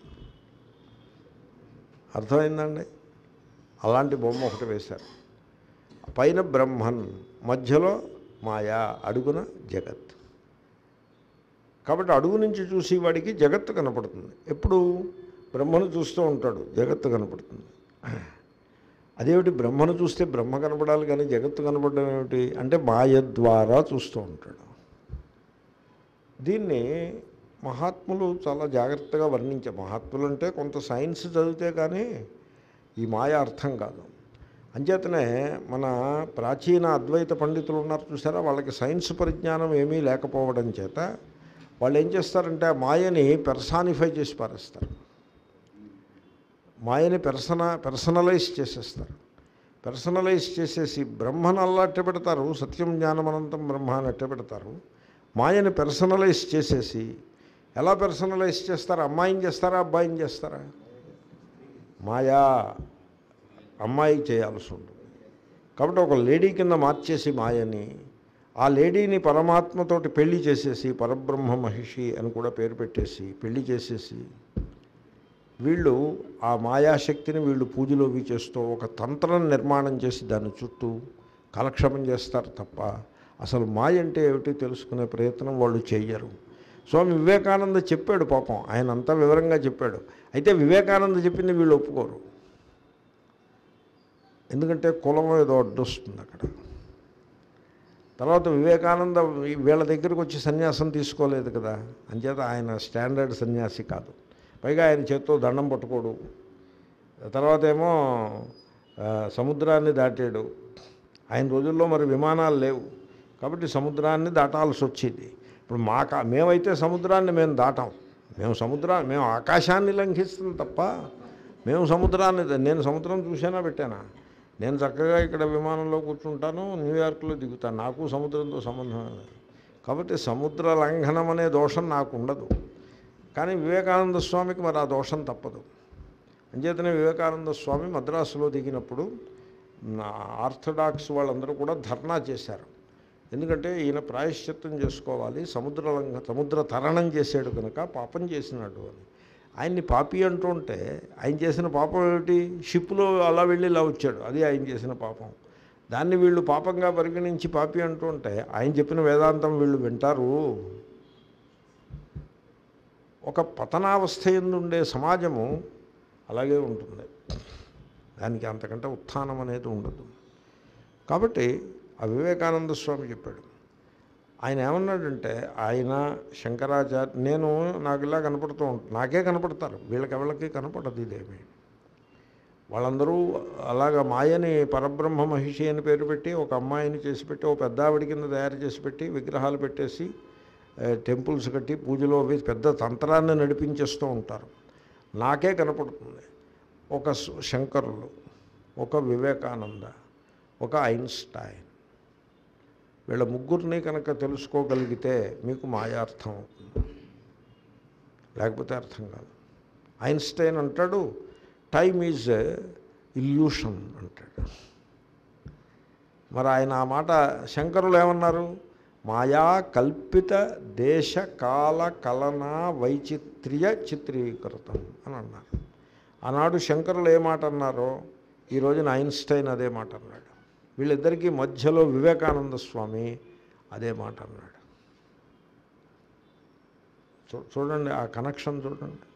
అర్థమైందండి అలాంటి బొమ్మ ఒకటి వేశారు పైన బ్రహ్మన్ మధ్యలో మాయా అడుగున జగత్ కాబట్టి అడుగు నుంచి చూసి వాడికి జగత్తు కనపడుతుంది ఎప్పుడు బ్రహ్మను చూస్తూ ఉంటాడు జగత్తు కనపడుతుంది అదేమిటి బ్రహ్మను చూస్తే బ్రహ్మ కనపడాలి కానీ జగత్తు కనపడడం ఏమిటి అంటే మాయ ద్వారా చూస్తూ ఉంటాడు దీన్ని మహాత్ములు చాలా జాగ్రత్తగా వర్ణించారు మహాత్ములు అంటే కొంత సైన్స్ చదివితే కానీ ఈ మాయ అర్థం కాదు అంచేతనే మన ప్రాచీన అద్వైత పండితులు ఉన్నారు చూసారా వాళ్ళకి సైన్స్ పరిజ్ఞానం ఏమీ లేకపోవడం చేత వాళ్ళు ఏం చేస్తారంటే ఆ మాయని పెర్సానిఫై చేసి పారేస్తారు మాయని పెర్సన పెర్సనలైజ్ చేసేస్తారు పెర్సనలైజ్ చేసేసి బ్రహ్మను అల్లా అట్ట పెడతారు సత్యం జ్ఞానమనంతం బ్రహ్మ అని అట్ట పెడతారు మాయని పెర్సనలైజ్ చేసేసి ఎలా పెర్సనలైజ్ చేస్తారు అమ్మాయిని చేస్తారా అబ్బాయిని చేస్తారా మాయా అమ్మాయి చేయాల్సి ఉంటుంది కాబట్టి ఒక లేడీ కింద మార్చేసి మాయని ఆ లేడీని పరమాత్మతోటి పెళ్లి చేసేసి పరబ్రహ్మ మహిషి అని కూడా పేరు పెట్టేసి పెళ్లి చేసేసి వీళ్ళు ఆ మాయాశక్తిని వీళ్ళు పూజలో అవి చేస్తూ ఒక తంత్రం నిర్మాణం చేసి దాని చుట్టూ కాలక్షేపం చేస్తారు తప్ప అసలు మాయ అంటే ఏమిటి తెలుసుకునే ప్రయత్నం వాళ్ళు చెయ్యరు స్వామి వివేకానంద చెప్పాడు పాపం ఆయన అంతా వివరంగా చెప్పాడు అయితే వివేకానంద చెప్పింది వీళ్ళు ఒప్పుకోరు ఎందుకంటే కులం ఏదో అడ్డొస్తుంది అక్కడ తర్వాత వివేకానంద వీళ్ళ దగ్గరికి వచ్చి సన్యాసం తీసుకోలేదు కదా అంచేత ఆయన స్టాండర్డ్ సన్యాసి కాదు పైగా ఆయన చేత్తో దండం పట్టుకోడు తర్వాత ఏమో ఆ, సముద్రాన్ని దాటాడు ఆయన రోజుల్లో మరి విమానాలు లేవు కాబట్టి సముద్రాన్ని దాటాల్సి వచ్చేది ఇప్పుడు మాకు మేమైతే సముద్రాన్ని మేము దాటాం మేము సముద్రాన్ని మేము ఆకాశాన్ని లంఘిస్తాం తప్ప మేము సముద్రాన్ని నేను సముద్రం చూసానా పెట్టానా నేను చక్కగా ఇక్కడ విమానంలో కూర్చుంటాను న్యూయార్క్లో దిగుతాను నాకు సముద్రంతో సంబంధం లేదు కాబట్టి సముద్ర లంఘనం అనే దోషం నాకు ఉండదు కానీ వివేకానంద స్వామికి మరి ఆ దోషం తప్పదు అంచేతనే వివేకానంద స్వామి మద్రాసులో దిగినప్పుడు నా ఆర్థడాక్స్ వాళ్ళందరూ కూడా ధర్నా చేశారు ఎందుకంటే ఈయన ప్రాయశ్చిత్తం చేసుకోవాలి సముద్ర లంఘ సముద్ర తరణం చేశాడు కనుక పాపం చేసినాడు అని ఆయన్ని పాపి అంటూ ఉంటే ఆయన చేసిన పాపం ఏమిటి షిప్లో అలా వెళ్ళి ఇలా వచ్చాడు అది ఆయన చేసిన పాపం దాన్ని వీళ్ళు పాపంగా పరిగణించి పాపి అంటూ ఉంటే ఆయన చెప్పిన వేదాంతం వీళ్ళు వింటారు ఒక పతనావస్థ ఉండే సమాజము అలాగే ఉంటుంది దానికి అంతకంటే ఉత్థానం అనేది ఉండదు కాబట్టి ఆ వివేకానంద స్వామి చెప్పాడు ఆయన ఏమన్నాడంటే ఆయన శంకరాచార్య నేను నాకు ఇలా కనపడుతూ ఉంటా నాకే కనపడతారు వీళ్ళకెవళ్ళకి కనపడదు ఇదేమి వాళ్ళందరూ అలాగ మాయని పరబ్రహ్మ మహిషి అని పేరు పెట్టి ఒక అమ్మాయిని చేసి పెట్టి ఒక పెద్ద ఆవిడ కింద తయారు చేసి పెట్టి విగ్రహాలు పెట్టేసి ఏ, టెంపుల్స్ కట్టి పూజలో అవి పెద్ద తంత్రాన్ని నడిపించేస్తూ ఉంటారు నాకే కనపడుతుంది ఒక స్- శంకరులు ఒక వివేకానంద ఒక ఐన్స్టైన్ వీళ్ళ ముగ్గురిని కనుక తెలుసుకోగలిగితే మీకు మాయార్థం అవుతుంది లేకపోతే అర్థం కాదు ఐన్స్టైన్ అంటాడు టైమ్ ఈజ్ ఇల్యూషన్ అంటాడు మరి ఆయన ఆ మాట శంకరులు ఏమన్నారు మాయా కల్పిత దేశ కాల కలనా వైచిత్ర్య చిత్రీకృతం అని అన్నారు ఆనాడు శంకరులు ఏ మాట అన్నారో ఈ రోజున ఐన్స్టైన్ అదే మాట అన్నాడు వీళ్ళిద్దరికీ మధ్యలో వివేకానంద స్వామి అదే మాట అన్నాడు చూ- చూడండి ఆ కనెక్షన్ చూడండి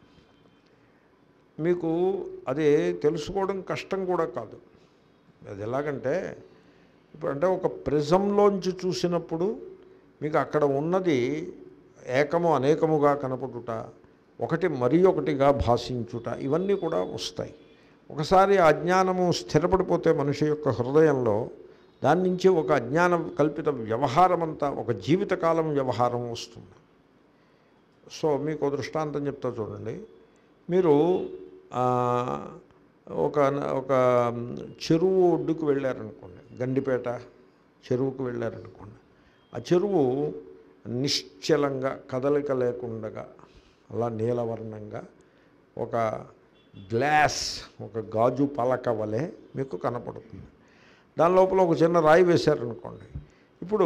మీకు అది తెలుసుకోవడం కష్టం కూడా కాదు అది ఎలాగంటే ఇప్పుడు అంటే ఒక ప్రిజంలోంచి చూసినప్పుడు మీకు అక్కడ ఉన్నది ఏకము అనేకముగా కనపడుట ఒకటి మరి ఒకటిగా భాషించుట ఇవన్నీ కూడా వస్తాయి ఒకసారి ఆ అజ్ఞానము స్థిరపడిపోతే మనిషి యొక్క హృదయంలో దాని నుంచి ఒక అజ్ఞాన కల్పిత వ్యవహారం అంతా ఒక జీవితకాలం వ్యవహారం వస్తుంది సో మీకు ఓ దృష్టాంతం చెప్తా చూడండి మీరు ఆ, ఒక ఒక చెరువు ఒడ్డుకు వెళ్ళారనుకోండి గండిపేట చెరువుకు వెళ్ళారనుకోండి ఆ చెరువు నిశ్చలంగా కదలిక లేకుండగా అలా నీలవర్ణంగా ఒక గ్లాస్ ఒక గాజు పలక వలె మీకు కనపడుతుంది దాని లోపల ఒక చిన్న రాయి వేశారనుకోండి ఇప్పుడు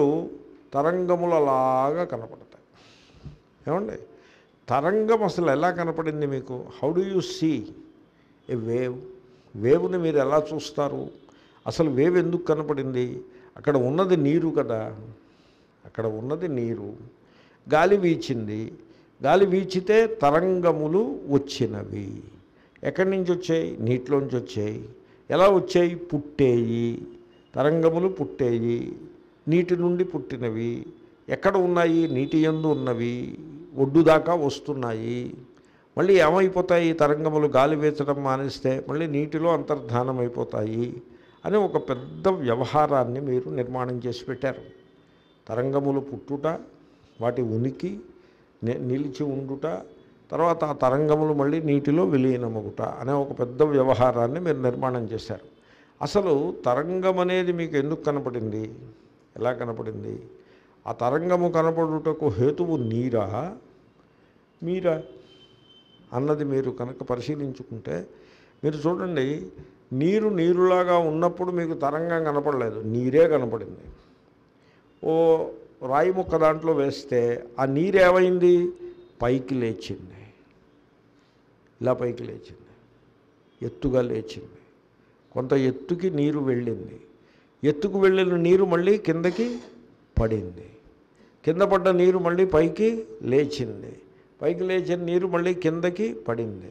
తరంగములలాగా కనపడతాయి ఏమండి తరంగం అసలు ఎలా కనపడింది మీకు how do you see a wave వేవ్ని మీరు ఎలా చూస్తారు అసలు వేవ్ ఎందుకు కనపడింది అక్కడ ఉన్నది నీరు కదా అక్కడ ఉన్నది నీరు గాలి వీచింది గాలి వీచితే తరంగములు వచ్చినవి ఎక్కడి నుంచి వచ్చాయి నీటిలోంచి వచ్చాయి ఎలా వచ్చాయి పుట్టేయి తరంగములు పుట్టేయి నీటి నుండి పుట్టినవి ఎక్కడ ఉన్నాయి నీటి యందు ఉన్నవి ఒడ్డు దాకా వస్తున్నాయి మళ్ళీ ఏమైపోతాయి ఈ తరంగములు గాలి వీచడం మానేస్తే మళ్ళీ నీటిలో అంతర్ధానం అయిపోతాయి అని ఒక పెద్ద వ్యవహారాన్ని మీరు నిర్మాణం చేసి పెట్టారు తరంగములు పుట్టుట వాటి ఉనికి ని- నిలిచి ఉండుట తర్వాత ఆ తరంగములు మళ్ళీ నీటిలో విలీనమగుట అనే ఒక పెద్ద వ్యవహారాన్ని మీరు నిర్మాణం చేశారు అసలు తరంగం అనేది మీకు ఎందుకు కనపడింది ఎలా కనపడింది ఆ తరంగము కనపడుటకు హేతువు నీరా మీరా అన్నది మీరు కనుక పరిశీలించుకుంటే మీరు చూడండి నీరు నీరులాగా ఉన్నప్పుడు మీకు తరంగం కనపడలేదు నీరే కనపడింది ఓ రాయి ముక్క దాంట్లో వేస్తే ఆ నీరు ఏమైంది పైకి లేచింది ఇలా పైకి లేచింది ఎత్తుగా లేచింది కొంత ఎత్తుకి నీరు వెళ్ళింది ఎత్తుకు వెళ్ళిన నీరు మళ్ళీ కిందకి పడింది కింద పడ్డ నీరు మళ్ళీ పైకి లేచింది పైకి లేచిన నీరు మళ్ళీ కిందకి పడింది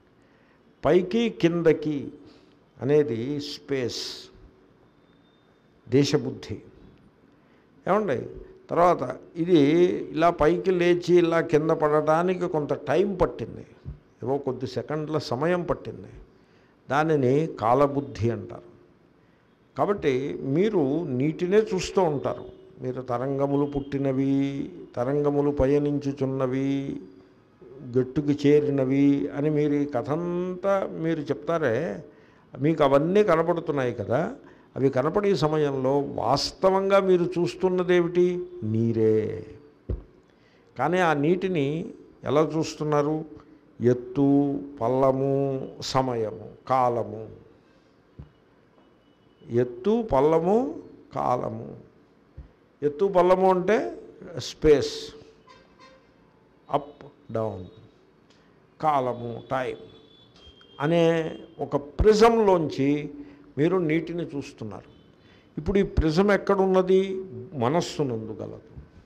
పైకి కిందకి అనేది స్పేస్ దేశబుద్ధి ఏమండి తర్వాత ఇది ఇలా పైకి లేచి ఇలా కింద పడటానికి కొంత టైం పట్టింది ఏవో కొద్ది సెకండ్ల సమయం పట్టింది దానిని కాలబుద్ధి అంటారు కాబట్టి మీరు నీటినే చూస్తూ ఉంటారు మీరు తరంగములు పుట్టినవి తరంగములు పయనించుచున్నవి గట్టుకు చేరినవి అని మీరు ఈ కథంతా మీరు చెప్తారే మీకు అవన్నీ కనపడుతున్నాయి కదా అవి కనపడే సమయంలో వాస్తవంగా మీరు చూస్తున్నదేమిటి నీరే కానీ ఆ నీటిని ఎలా చూస్తున్నారు ఎత్తు పల్లము సమయము కాలము ఎత్తు పల్లము కాలము ఎత్తు పల్లము అంటే స్పేస్ అప్ డౌన్ కాలము టైం అనే ఒక ప్రిజంలోంచి మీరు నీటిని చూస్తున్నారు ఇప్పుడు ఈ ప్రిజం ఎక్కడున్నది మనస్సునందు గలదు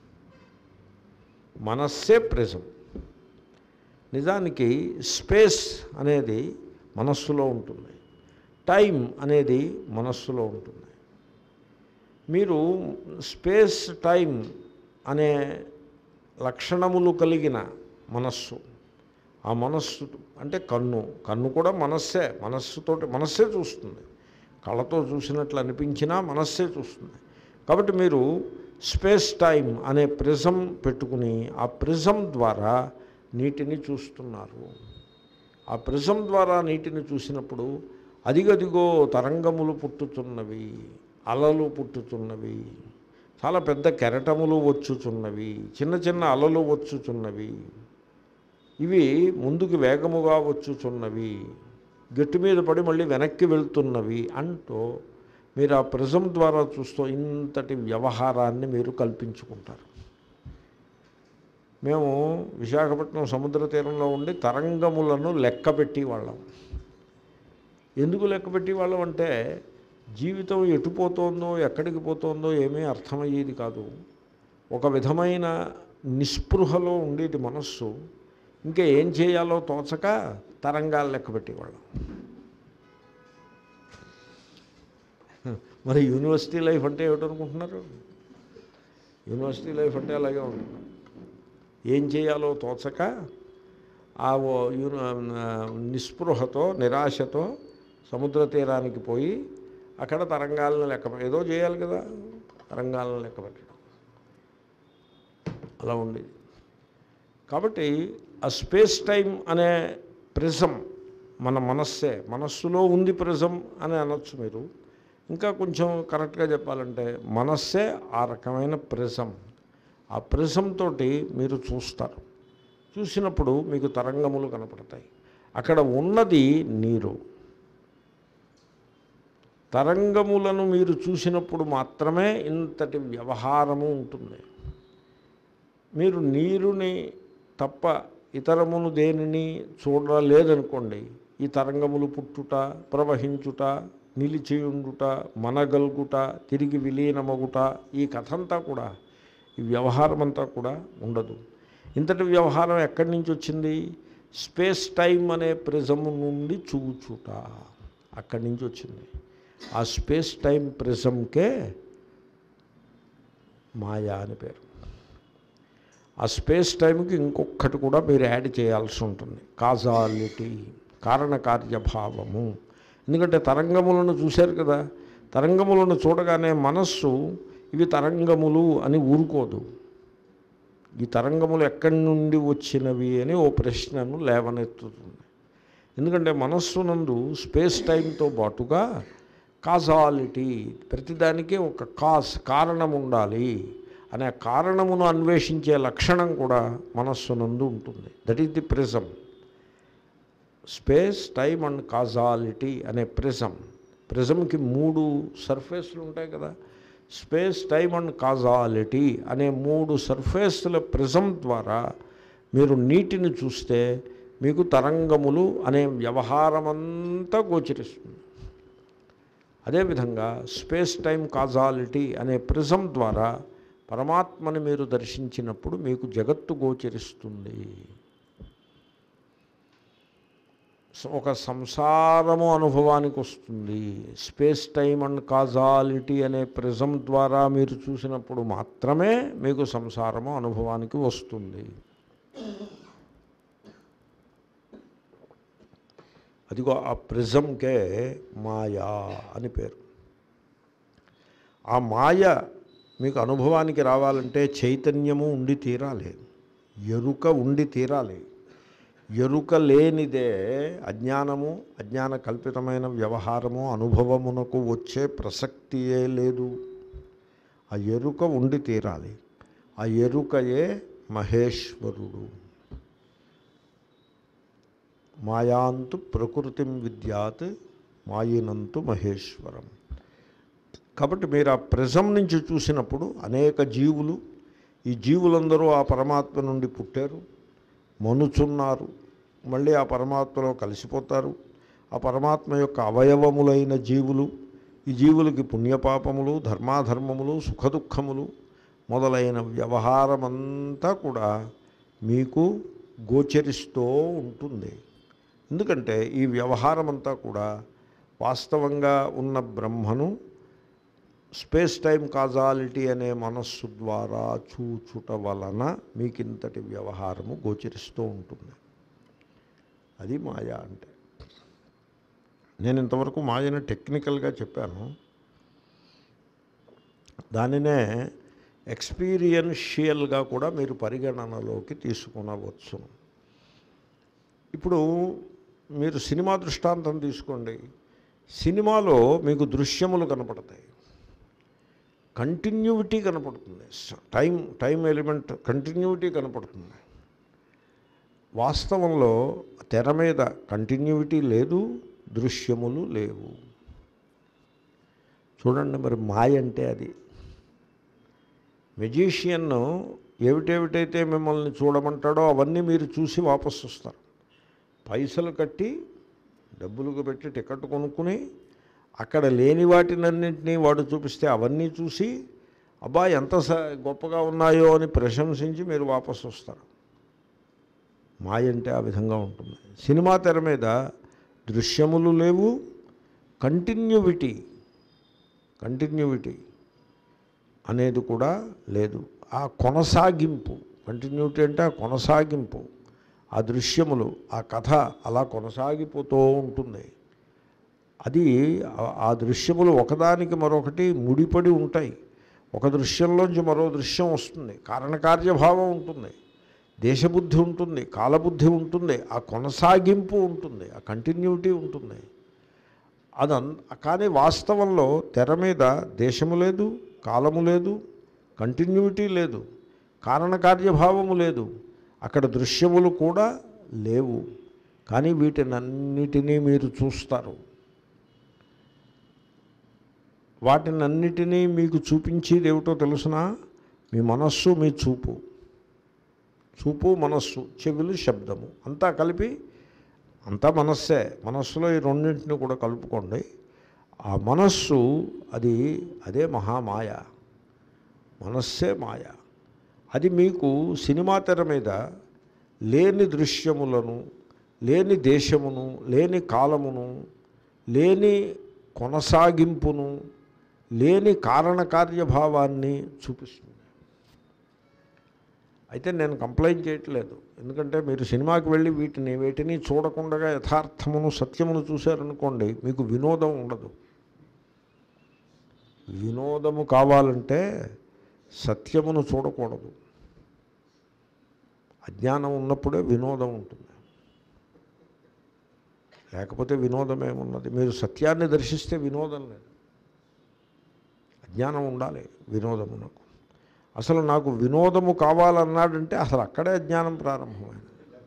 మనస్సే ప్రిజం నిజానికి స్పేస్ అనేది మనస్సులో ఉంటుంది టైం అనేది మనస్సులో ఉంటుంది మీరు స్పేస్ టైం అనే లక్షణములు కలిగిన మనస్సు ఆ మనస్సు అంటే కన్ను కన్ను కూడా మనస్సే మనస్సుతోటి మనస్సే చూస్తుంది కళ్ళతో చూసినట్లు అనిపించినా మనస్సే చూస్తుంది కాబట్టి మీరు స్పేస్ టైం అనే ప్రిజం పెట్టుకుని ఆ ప్రిజం ద్వారా నీటిని చూస్తున్నారు ఆ ప్రిజం ద్వారా నీటిని చూసినప్పుడు అదిగదిగో తరంగములు పుట్టుతున్నవి అలలు పుట్టుతున్నవి చాలా పెద్ద కెరటములు వచ్చుచున్నవి చిన్న చిన్న అలలు వచ్చుచున్నవి ఇవి ముందుకు వేగముగా వచ్చుచున్నవి గట్టి మీద పడి మళ్ళీ వెనక్కి వెళ్తున్నవి అంటూ మీరు ఆ ప్రిజం ద్వారా చూస్తూ ఇంతటి వ్యవహారాన్ని మీరు కల్పించుకుంటారు మేము విశాఖపట్నం సముద్ర తీరంలో ఉండి తరంగములను లెక్క పెట్టి వాళ్ళం ఎందుకు లెక్క పెట్టి వాళ్ళం అంటే జీవితం ఎటు పోతోందో ఎక్కడికి పోతోందో ఏమీ అర్థమయ్యేది కాదు ఒక విధమైన నిస్పృహలో ఉండేది మనస్సు ఇంకా ఏం చేయాలో తోచక తరంగాలు లెక్క పెట్టేవాళ్ళం మరి యూనివర్సిటీ లైఫ్ అంటే ఏమిటనుకుంటున్నారు యూనివర్సిటీ లైఫ్ అంటే అలాగే ఉంటుంది ఏం చేయాలో తోచక ఆ ఓ యూని నిస్పృహతో నిరాశతో సముద్ర తీరానికి పోయి అక్కడ తరంగాలను లెక్క ఏదో చేయాలి కదా తరంగాలను లెక్క పెట్టడం అలా ఉండేది కాబట్టి ఆ స్పేస్ టైం అనే ప్రిజం మన మనస్సే మనస్సులో ఉంది ప్రిజం అని అనొచ్చు మీరు ఇంకా కొంచెం కరెక్ట్గా చెప్పాలంటే మనస్సే ఆ రకమైన ప్రిజం ఆ ప్రిజం తోటి మీరు చూస్తారు చూసినప్పుడు మీకు తరంగములు కనపడతాయి అక్కడ ఉన్నది నీరు తరంగములను మీరు చూసినప్పుడు మాత్రమే ఇంతటి వ్యవహారము ఉంటుంది మీరు నీరుని తప్ప ఇతరమును దేనిని చూడలేదనుకోండి ఈ తరంగములు పుట్టుట ప్రవహించుట నిలిచియుండుట మనగల్గుట తిరిగి విలీనమగుట ఈ కథంతా కూడా ఈ వ్యవహారం అంతా కూడా ఉండదు ఇంతటి వ్యవహారం ఎక్కడి నుంచి వచ్చింది స్పేస్ టైం అనే ప్రిజము నుండి చూచుట అక్కడి నుంచి వచ్చింది ఆ స్పేస్ టైం ప్రిజంకే మాయా అని పేరు ఆ స్పేస్ టైంకి ఇంకొకటి కూడా మీరు యాడ్ చేయాల్సి ఉంటుంది కాజాలిటీ కారణకార్యభావము ఎందుకంటే తరంగములను చూశారు కదా తరంగములను చూడగానే మనస్సు ఇవి తరంగములు అని ఊరుకోదు ఈ తరంగములు ఎక్కడి నుండి వచ్చినవి అని ఓ ప్రశ్నను లేవనెత్తుతుంది ఎందుకంటే మనస్సునందు స్పేస్ టైంతో పాటుగా కాజాలిటీ ప్రతిదానికి ఒక కాజ్ కారణం ఉండాలి అనే కారణమును అన్వేషించే లక్షణం కూడా మనస్సునందు ఉంటుంది that is the prism space time and causality అనే ప్రిజం ప్రిజంకి మూడు సర్ఫేస్లు ఉంటాయి కదా స్పేస్ టైమ్ అండ్ కాజాలిటీ అనే మూడు సర్ఫేస్ల ప్రిజం ద్వారా మీరు నీటిని చూస్తే మీకు తరంగములు అనే వ్యవహారమంతా గోచరిస్తుంది అదేవిధంగా స్పేస్ టైం కాజాలిటీ అనే ప్రిజం ద్వారా పరమాత్మని మీరు దర్శించినప్పుడు మీకు జగత్తు గోచరిస్తుంది ఒక సంసారము అనుభవానికి వస్తుంది స్పేస్ టైం అండ్ కాజాలిటీ అనే ప్రిజం ద్వారా మీరు చూసినప్పుడు మాత్రమే మీకు సంసారము అనుభవానికి వస్తుంది అదిగో ఆ ప్రిజంకే మాయా అని పేరు ఆ మాయ మీకు అనుభవానికి రావాలంటే చైతన్యము ఉండి తీరాలి ఎరుక ఉండి తీరాలి ఎరుక లేనిదే అజ్ఞానము అజ్ఞాన కల్పితమైన వ్యవహారము అనుభవమునకు వచ్చే ప్రసక్తియే లేదు ఆ ఎరుక ఉండి తీరాలి ఆ ఎరుకయే మహేశ్వరుడు మాయాంతు ప్రకృతిం విద్యాత్ మాయినంతు మహేశ్వరం కాబట్టి మీరు ఆ ప్రిజం నుంచి చూసినప్పుడు అనేక జీవులు ఈ జీవులందరూ ఆ పరమాత్మ నుండి పుట్టారు మనుచున్నారు మళ్ళీ ఆ పరమాత్మలో కలిసిపోతారు ఆ పరమాత్మ యొక్క అవయవములైన జీవులు ఈ జీవులకి పుణ్యపాపములు ధర్మాధర్మములు సుఖదుఖములు మొదలైన వ్యవహారమంతా కూడా మీకు గోచరిస్తూ ఉంటుంది ఎందుకంటే ఈ వ్యవహారం అంతా కూడా వాస్తవంగా ఉన్న బ్రహ్మను స్పేస్ టైం కాజాలిటీ అనే మనస్సు ద్వారా చూచుట వలన మీకు ఇంతటి వ్యవహారము గోచరిస్తూ ఉంటుంది అది మాయా అంటే నేను ఇంతవరకు మాయను టెక్నికల్గా చెప్పాను దానినే ఎక్స్పీరియన్షియల్గా కూడా మీరు పరిగణనలోకి తీసుకునవచ్చు ఇప్పుడు మీరు సినిమా దృష్టాంతం తీసుకోండి సినిమాలో మీకు దృశ్యములు కనపడతాయి కంటిన్యూటీ కనపడుతుంది టైం టైం ఎలిమెంట్ కంటిన్యూటీ కనపడుతుంది వాస్తవంలో తెర మీద కంటిన్యూటీ లేదు దృశ్యములు లేవు చూడండి మరి మాయ అంటే అది మెజీషియన్ ఏమిటేమిటైతే మిమ్మల్ని చూడమంటాడో అవన్నీ మీరు చూసి వాపసు వస్తారు పైసలు కట్టి డబ్బులకు పెట్టి టికెట్ కొనుక్కుని అక్కడ లేని వాటినన్నింటినీ వాడు చూపిస్తే అవన్నీ చూసి అబ్బా ఎంత స గొప్పగా ఉన్నాయో అని ప్రశంసించి మీరు వాపసు వస్తారు మాయ అంటే ఆ విధంగా ఉంటుంది సినిమా తెర మీద దృశ్యములు లేవు కంటిన్యూవిటీ కంటిన్యూవిటీ అనేది కూడా లేదు ఆ కొనసాగింపు కంటిన్యూటీ అంటే ఆ కొనసాగింపు ఆ దృశ్యములు ఆ కథ అలా కొనసాగిపోతూ ఉంటుంది అది ఆ- ఆ దృశ్యములు ఒకదానికి మరొకటి ముడిపడి ఉంటాయి ఒక దృశ్యంలోంచి మరో దృశ్యం వస్తుంది కారణకార్యభావం ఉంటుంది దేశబుద్ధి ఉంటుంది కాలబుద్ధి ఉంటుంది ఆ కొనసాగింపు ఉంటుంది ఆ కంటిన్యూటీ ఉంటుంది అదం కానీ వాస్తవంలో తెర మీద దేశము లేదు కాలము లేదు కంటిన్యూటీ లేదు కారణకార్యభావము లేదు అక్కడ దృశ్యములు కూడా లేవు కానీ వీటినన్నిటినీ మీరు చూస్తారు వాటినన్నిటినీ మీకు చూపించేది ఏమిటో తెలుసునా మీ మనస్సు మీ చూపు చూపు మనస్సు చెవులు శబ్దము అంతా కలిపి అంతా మనస్సే మనస్సులో ఈ రెండింటిని కూడా కలుపుకోండి ఆ మనస్సు అది అదే మహామాయ మనస్సే మాయ అది మీకు సినిమా తెర మీద లేని దృశ్యములను లేని దేశమును లేని కాలమును లేని కొనసాగింపును లేని కారణకార్యభావాన్ని చూపిస్తుంది అయితే నేను కంప్లైంట్ చేయట్లేదు ఎందుకంటే మీరు సినిమాకి వెళ్ళి వీటిని వీటిని చూడకుండా యథార్థమును సత్యమును చూశారనుకోండి మీకు వినోదం ఉండదు వినోదము కావాలంటే సత్యమును చూడకూడదు అజ్ఞానం ఉన్నప్పుడే వినోదం ఉంటుంది లేకపోతే వినోదం ఏమున్నది మీరు సత్యాన్ని దర్శిస్తే వినోదం లేదు అజ్ఞానం ఉండాలి వినోదమునకు అసలు నాకు వినోదము కావాలన్నాడంటే అసలు అక్కడే అజ్ఞానం ప్రారంభమైంది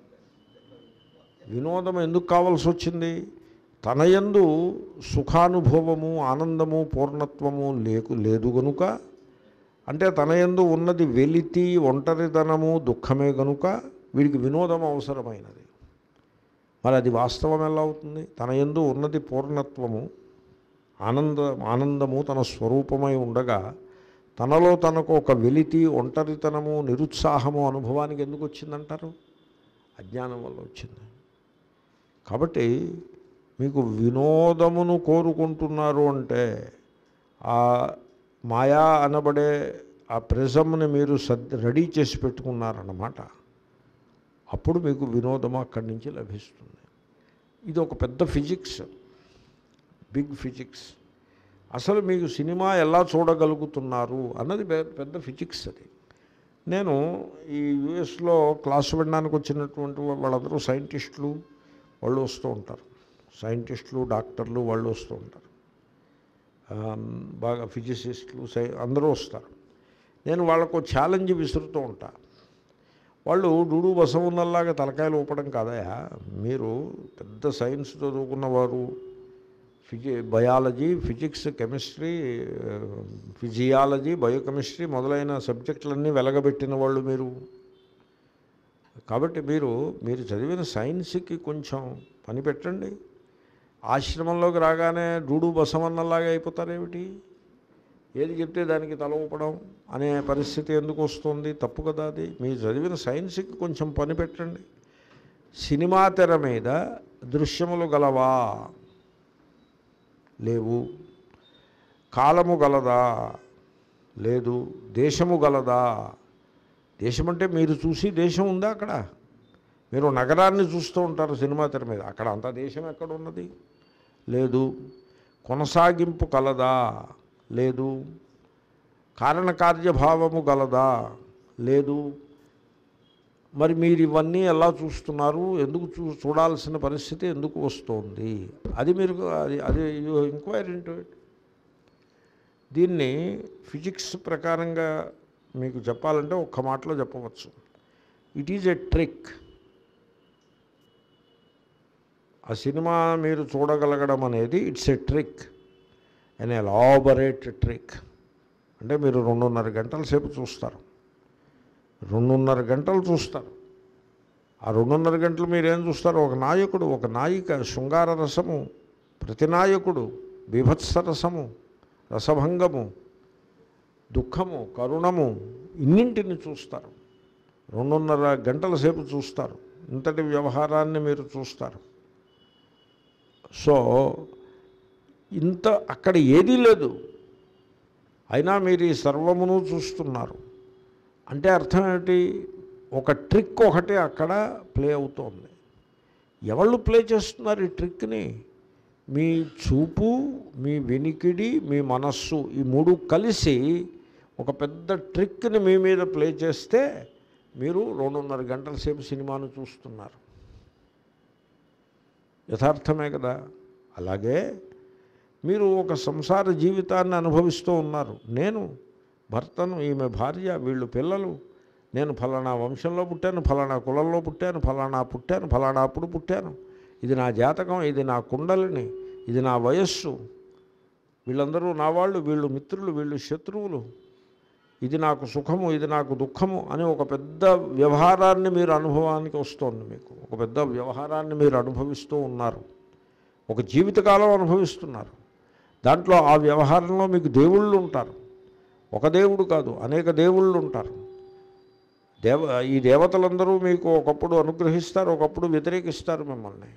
వినోదం ఎందుకు కావాల్సి వచ్చింది తన యందు సుఖానుభవము ఆనందము పూర్ణత్వము లేకు లేదు గనుక అంటే తన యందు ఉన్నది వెలితి ఒంటరితనము దుఃఖమే గనుక వీడికి వినోదం అవసరమైనది మరి అది వాస్తవం ఎలా అవుతుంది తన యందు ఉన్నది పూర్ణత్వము ఆనంద ఆనందము తన స్వరూపమై ఉండగా తనలో తనకు ఒక వెలితి ఒంటరితనము నిరుత్సాహము అనుభవానికి ఎందుకు వచ్చిందంటారు అజ్ఞానం వల్ల వచ్చింది కాబట్టి మీకు వినోదమును కోరుకుంటున్నారు అంటే ఆ మాయా అనబడే ఆ ప్రిజంని మీరు సద్ రెడీ చేసి పెట్టుకున్నారన్నమాట అప్పుడు మీకు వినోదం అక్కడి నుంచి లభిస్తుంది ఇది ఒక పెద్ద ఫిజిక్స్ బిగ్ ఫిజిక్స్ అసలు మీకు సినిమా ఎలా చూడగలుగుతున్నారు అన్నది పె- పెద్ద ఫిజిక్స్ అది నేను ఈ యుఎస్లో క్లాసు వినడానికి వచ్చినటువంటి వా- వాళ్ళందరూ సైంటిస్టులు వాళ్ళు వస్తూ ఉంటారు సైంటిస్టులు డాక్టర్లు వాళ్ళు వస్తూ ఉంటారు ఆమ్, బాగా ఫిజిసిస్టులు సై అందరూ వస్తారు నేను వాళ్ళకు ఛాలెంజ్ విసురుతూ ఉంటా వాళ్ళు డూడు బసవున్నలాగా తలకాయలు ఊపడం కాదయా మీరు పెద్ద సైన్స్ చదువుకున్నవారు ఫిజి biology physics chemistry physiology biochemistry మొదలైన సబ్జెక్టులన్నీ వెలగబెట్టిన వాళ్ళు మీరు కాబట్టి మీరు మీరు చదివిన సైన్స్కి కొంచెం పని పెట్టండి ఆశ్రమంలోకి రాగానే డూడు బసవన్నలాగా అయిపోతారేమిటి ఏది చెప్తే దానికి తల ఊపడం అనే పరిస్థితి ఎందుకు వస్తుంది తప్పు కదా అది మీరు చదివిన సైన్స్కి కొంచెం పని పెట్టండి సినిమా తెర మీద దృశ్యములు గలవా లేవు కాలము గలదా లేదు దేశము గలదా దేశం అంటే మీరు చూసి దేశం ఉందా అక్కడ మీరు నగరాన్ని చూస్తూ ఉంటారు సినిమా తెర మీద అక్కడ అంత దేశం ఎక్కడ ఉన్నది లేదు కొనసాగింపు కలదా లేదు కారణకార్యభావము గలదా లేదు మరి మీరు ఇవన్నీ ఎలా చూస్తున్నారు ఎందుకు చూ చూడాల్సిన పరిస్థితి ఎందుకు వస్తుంది అది మీరు అది అది ఎంక్వైరీ ఇంటూ ఇట్ దీన్ని ఫిజిక్స్ ప్రకారంగా మీకు చెప్పాలంటే ఒక్క మాటలో చెప్పవచ్చు ఇట్ ఈజ్ ఎ ట్రిక్ ఆ సినిమా మీరు చూడగలగడం అనేది it's a trick an elaborate trick అంటే మీరు రెండున్నర గంటల సేపు చూస్తారు రెండున్నర గంటలు చూస్తారు ఆ రెండున్నర గంటలు మీరేం చూస్తారు ఒక నాయకుడు ఒక నాయిక శృంగార రసము ప్రతి నాయకుడు బీభత్స రసము రసభంగము దుఃఖము కరుణము ఇన్నింటిని చూస్తారు రెండున్నర గంటల సేపు చూస్తారు ఇంతటి వ్యవహారాన్ని మీరు చూస్తారు సో ఇంత అక్కడ ఏదీ లేదు అయినా మీరు ఈ సర్వమును చూస్తున్నారు అంటే అర్థం ఏమిటి ఒక ట్రిక్ ఒకటి అక్కడ ప్లే అవుతోంది ఎవళ్ళు ప్లే చేస్తున్నారు ఈ ట్రిక్ని మీ చూపు మీ వెనికిడి మీ మనస్సు ఈ మూడు కలిసి ఒక పెద్ద ట్రిక్ని మీ మీద ప్లే చేస్తే మీరు రెండున్నర గంటల సేపు సినిమాను చూస్తున్నారు యథార్థమే కదా అలాగే మీరు ఒక సంసార జీవితాన్ని అనుభవిస్తూ ఉన్నారు నేను భర్తను ఈమె భార్య వీళ్ళు పిల్లలు నేను ఫలానా వంశంలో పుట్టాను ఫలానా కులంలో పుట్టాను ఫలానా పుట్టాను ఫలానా అప్పుడు పుట్టాను ఇది నా జాతకం ఇది నా కుండలిని ఇది నా వయస్సు వీళ్ళందరూ నా వాళ్ళు వీళ్ళు మిత్రులు వీళ్ళు శత్రువులు ఇది నాకు సుఖము ఇది నాకు దుఃఖము అని ఒక పెద్ద వ్యవహారాన్ని మీరు అనుభవానికి వస్తోంది మీకు ఒక పెద్ద వ్యవహారాన్ని మీరు అనుభవిస్తూ ఉన్నారు ఒక జీవితకాలం అనుభవిస్తున్నారు దాంట్లో ఆ వ్యవహారంలో మీకు దేవుళ్ళు ఉంటారు ఒక దేవుడు కాదు అనేక దేవుళ్ళు ఉంటారు దేవ ఈ దేవతలందరూ మీకు ఒకప్పుడు అనుగ్రహిస్తారు ఒకప్పుడు వ్యతిరేకిస్తారు మిమ్మల్ని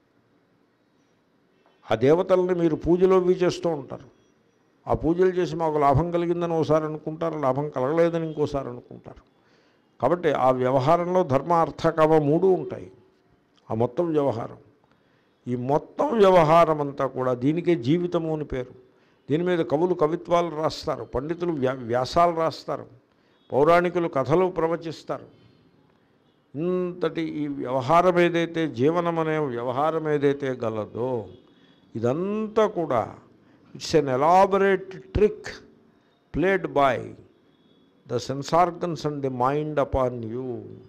ఆ దేవతల్ని మీరు పూజలో ఇవి చేస్తూ ఉంటారు ఆ పూజలు చేసి మాకు లాభం కలిగిందని ఒకసారి అనుకుంటారు లాభం కలగలేదని ఇంకోసారి అనుకుంటారు కాబట్టి ఆ వ్యవహారంలో ధర్మ అర్థ కామ మూడు ఉంటాయి ఆ మొత్తం వ్యవహారం ఈ మొత్తం వ్యవహారం అంతా కూడా దీనికే జీవితము అని పేరు దీని మీద కవులు కవిత్వాలు రాస్తారు పండితులు వ్యా వ్యాసాలు రాస్తారు పౌరాణికులు కథలు ప్రవచిస్తారు ఇంతటి ఈ వ్యవహారం ఏదైతే జీవనం అనే వ్యవహారం ఏదైతే గలదో ఇదంతా కూడా it's an elaborate trick played by the sense organs and the mind upon you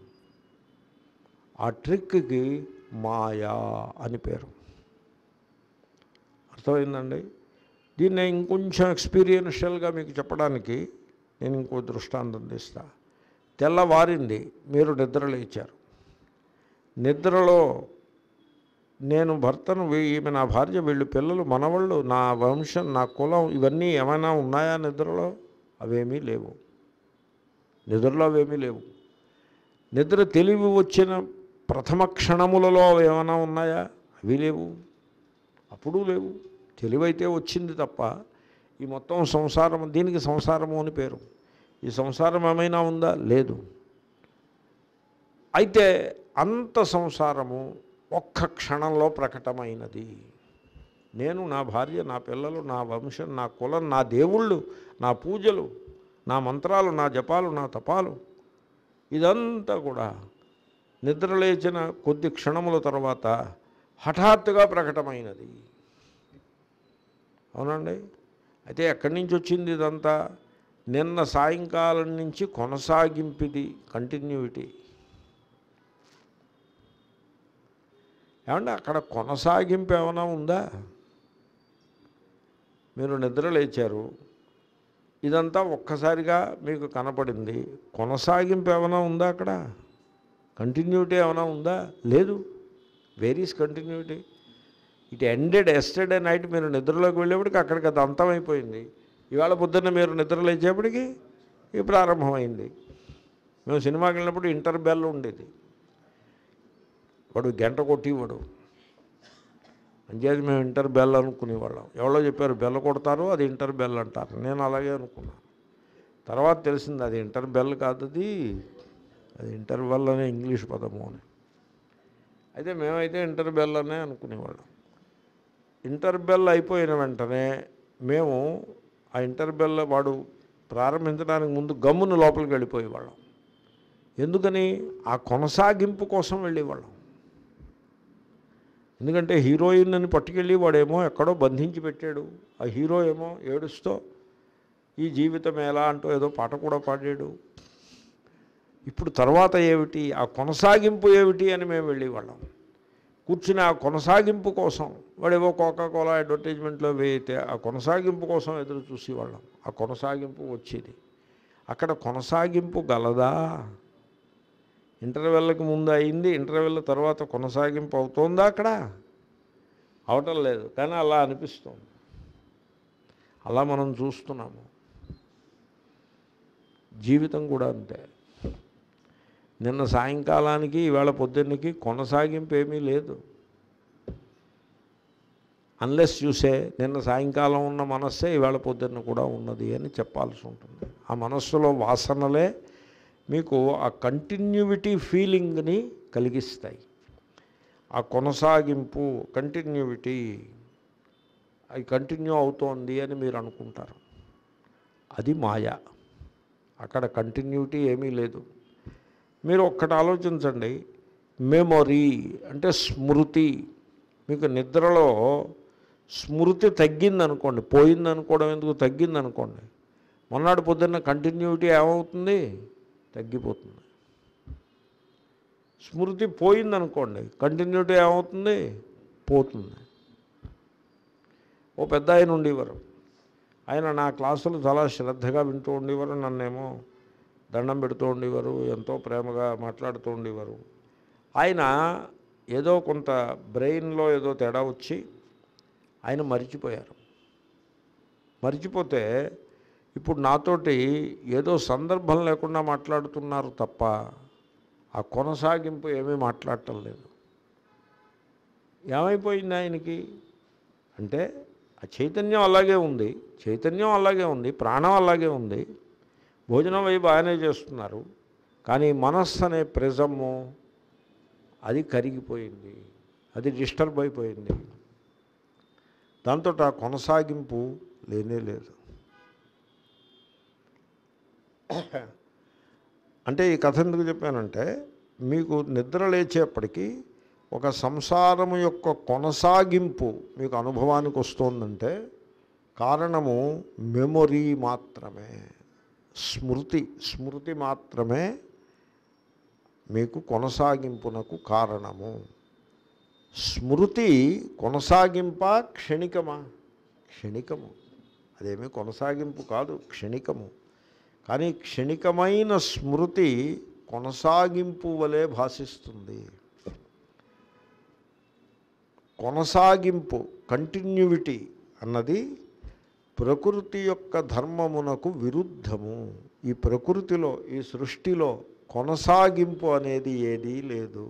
ఆ ట్రిక్కి మాయా అని పేరు అర్థమైందండి దీన్ని ఇంకొంచెం ఎక్స్పీరియన్షియల్గా మీకు చెప్పడానికి నేను ఇంకో దృష్టాంతం తీస్తా తెల్లవారింది మీరు నిద్ర లేచారు నిద్రలో నేను భర్తను వీ- ఈమె నా భార్య వీళ్ళు పిల్లలు మనవాళ్ళు నా వంశం నా కులం ఇవన్నీ ఏమైనా ఉన్నాయా నిద్రలో అవేమీ లేవు నిద్రలో అవేమీ లేవు నిద్ర తెలివి వచ్చిన ప్రథమ క్షణములలో అవి ఏమైనా ఉన్నాయా అవి లేవు అప్పుడు లేవు తెలివైతే వచ్చింది తప్ప ఈ మొత్తం సంసారం దీనికి సంసారము అని పేరు ఈ సంసారం ఏమైనా ఉందా లేదు అయితే అంత సంసారము ఒక్క క్షణంలో ప్రకటమైనది నేను నా భార్య నా పిల్లలు నా వంశం నా కులం నా దేవుళ్ళు నా పూజలు నా మంత్రాలు నా జపాలు నా తపాలు ఇదంతా కూడా నిద్రలేచిన కొద్ది క్షణముల తర్వాత హఠాత్తుగా ప్రకటమైనది అవునండి అయితే ఎక్కడి నుంచి వచ్చింది ఇదంతా నిన్న సాయంకాలం నుంచి కొనసాగింపిది కంటిన్యూటీ ఏమంటే అక్కడ కొనసాగింపు ఏమైనా ఉందా మీరు నిద్ర లేచారు ఇదంతా ఒక్కసారిగా మీకు కనపడింది కొనసాగింపు ఏమైనా ఉందా అక్కడ కంటిన్యూటీ ఏమైనా ఉందా లేదు varies continuity it ended yesterday night మీరు నిద్రలోకి వెళ్ళేప్పటికి అక్కడికి అది అంతమైపోయింది ఇవాళ పొద్దున్న మీరు నిద్ర లేచేప్పటికి ఇది ప్రారంభమైంది మేము సినిమాకి వెళ్ళినప్పుడు ఇంటర్ బెల్ ఉండేది వాడు గంట కొట్టేవాడు అంచేది మేము ఇంటర్ బెల్ అనుకునేవాళ్ళం ఎవరో చెప్పారు బెల్ కొడతారు అది ఇంటర్ బెల్ అంటారు నేను అలాగే అనుకున్నాను తర్వాత తెలిసింది అది ఇంటర్ బెల్ కాదు అది అది ఇంటర్ బెల్ అనే ఇంగ్లీష్ పదము అని అయితే మేమైతే ఇంటర్ బెల్ అనే అనుకునేవాళ్ళం ఇంటర్ బెల్ అయిపోయిన వెంటనే మేము ఆ ఇంటర్ బెల్ వాడు ప్రారంభించడానికి ముందు గమ్మున లోపలికి వెళ్ళిపోయేవాళ్ళం ఎందుకని ఆ కొనసాగింపు కోసం వెళ్ళేవాళ్ళం ఎందుకంటే హీరోయిన్ని పట్టుకెళ్ళి వాడేమో ఎక్కడో బంధించి పెట్టాడు ఆ హీరో ఏమో ఏడుస్తూ ఈ జీవితం ఎలా అంటూ ఏదో పాట కూడా పాడాడు ఇప్పుడు తర్వాత ఏమిటి ఆ కొనసాగింపు ఏమిటి అని మేము వెళ్ళేవాళ్ళం కూర్చుని ఆ కొనసాగింపు కోసం వాడేవో కోకా కోలా అడ్వర్టైజ్మెంట్లో వేయితే ఆ కొనసాగింపు కోసం ఎదురు చూసేవాళ్ళం ఆ కొనసాగింపు వచ్చేది అక్కడ కొనసాగింపు గలదా ఇంటర్వెల్కి ముందు అయింది ఇంటర్వెల్ తర్వాత కొనసాగింపు అవుతోందా అక్కడ అవటం లేదు కానీ అలా అనిపిస్తుంది అలా మనం చూస్తున్నాము జీవితం కూడా అంతే నిన్న సాయంకాలానికి ఈవేళ పొద్దున్నకి కొనసాగింపు ఏమీ లేదు అన్లెస్ చూసే నిన్న సాయంకాలం ఉన్న మనస్సే ఈవేళ పొద్దున్న కూడా ఉన్నది అని చెప్పాల్సి ఉంటుంది ఆ మనస్సులో వాసనలే మీకు ఆ కంటిన్యూవిటీ ఫీలింగ్ని కలిగిస్తాయి ఆ కొనసాగింపు కంటిన్యూవిటీ అది కంటిన్యూ అవుతోంది అని మీరు అనుకుంటారు అది మాయ అక్కడ కంటిన్యూటీ ఏమీ లేదు మీరు ఒక్కటి ఆలోచించండి మెమొరీ అంటే స్మృతి మీకు నిద్రలో స్మృతి తగ్గిందనుకోండి పోయిందనుకోవడం ఎందుకు తగ్గిందనుకోండి మొన్నటి పొద్దున్న కంటిన్యూటీ ఏమవుతుంది తగ్గిపోతుంది స్మృతి పోయిందనుకోండి కంటిన్యూటీ ఏమవుతుంది పోతుంది ఓ పెద్ద ఆయన ఉండేవారు ఆయన నా క్లాసులు చాలా శ్రద్ధగా వింటూ ఉండేవారు నన్నేమో దండం పెడుతూ ఉండేవారు ఎంతో ప్రేమగా మాట్లాడుతూ ఉండేవారు ఆయన ఏదో కొంత బ్రెయిన్లో ఏదో తేడా వచ్చి ఆయన మరిచిపోయారు మరిచిపోతే ఇప్పుడు నాతోటి ఏదో సందర్భం లేకుండా మాట్లాడుతున్నారు తప్ప ఆ కొనసాగింపు ఏమీ మాట్లాడటం లేదు ఏమైపోయింది ఆయనకి అంటే ఆ చైతన్యం అలాగే ఉంది చైతన్యం అలాగే ఉంది ప్రాణం అలాగే ఉంది భోజనం అవి బాగానే చేస్తున్నారు కానీ మనస్సు అనే ప్రిజము అది కరిగిపోయింది అది డిస్టర్బ్ అయిపోయింది దాంతో ఆ కొనసాగింపు లేనే లేదు అంటే ఈ కథ ఎందుకు చెప్పానంటే మీకు నిద్ర లేచేప్పటికీ ఒక సంసారము యొక్క కొనసాగింపు మీకు అనుభవానికి వస్తుందంటే కారణము మెమొరీ మాత్రమే స్మృతి స్మృతి మాత్రమే మీకు కొనసాగింపునకు కారణము స్మృతి కొనసాగింప క్షణికమా క్షణికము అదేమీ కొనసాగింపు కాదు క్షణికము కానీ క్షణికమైన స్మృతి కొనసాగింపు వలె భాషిస్తుంది కొనసాగింపు కంటిన్యూవిటీ అన్నది ప్రకృతి యొక్క ధర్మమునకు విరుద్ధము ఈ ప్రకృతిలో ఈ సృష్టిలో కొనసాగింపు అనేది ఏదీ లేదు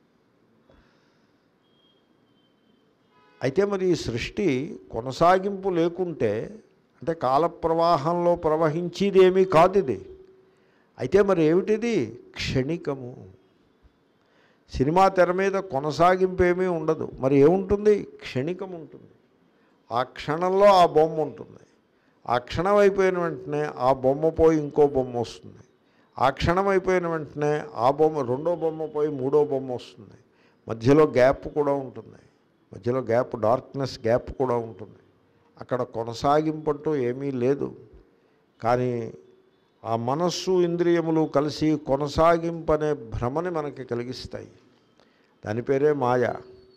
అయితే మరి ఈ సృష్టి కొనసాగింపు లేకుంటే అంటే కాల ప్రవాహంలో ప్రవహించేదేమీ కాదు ఇది అయితే మరి ఏమిటిది క్షణికము సినిమా తెర మీద కొనసాగింపు ఏమీ ఉండదు మరి ఏముంటుంది క్షణికం ఉంటుంది ఆ క్షణంలో ఆ బొమ్మ ఉంటుంది ఆ క్షణం అయిపోయిన వెంటనే ఆ బొమ్మ పోయి ఇంకో బొమ్మ వస్తుంది ఆ క్షణం అయిపోయిన వెంటనే ఆ బొమ్మ రెండో బొమ్మ పోయి మూడో బొమ్మ వస్తుంది మధ్యలో గ్యాప్ కూడా ఉంటుంది మధ్యలో గ్యాప్ డార్క్నెస్ గ్యాప్ కూడా ఉంటుంది అక్కడ కొనసాగింపంటూ ఏమీ లేదు కానీ ఆ మనస్సు ఇంద్రియములు కలిసి కొనసాగింపనే భ్రమని మనకి కలిగిస్తాయి దాని పేరే మాయ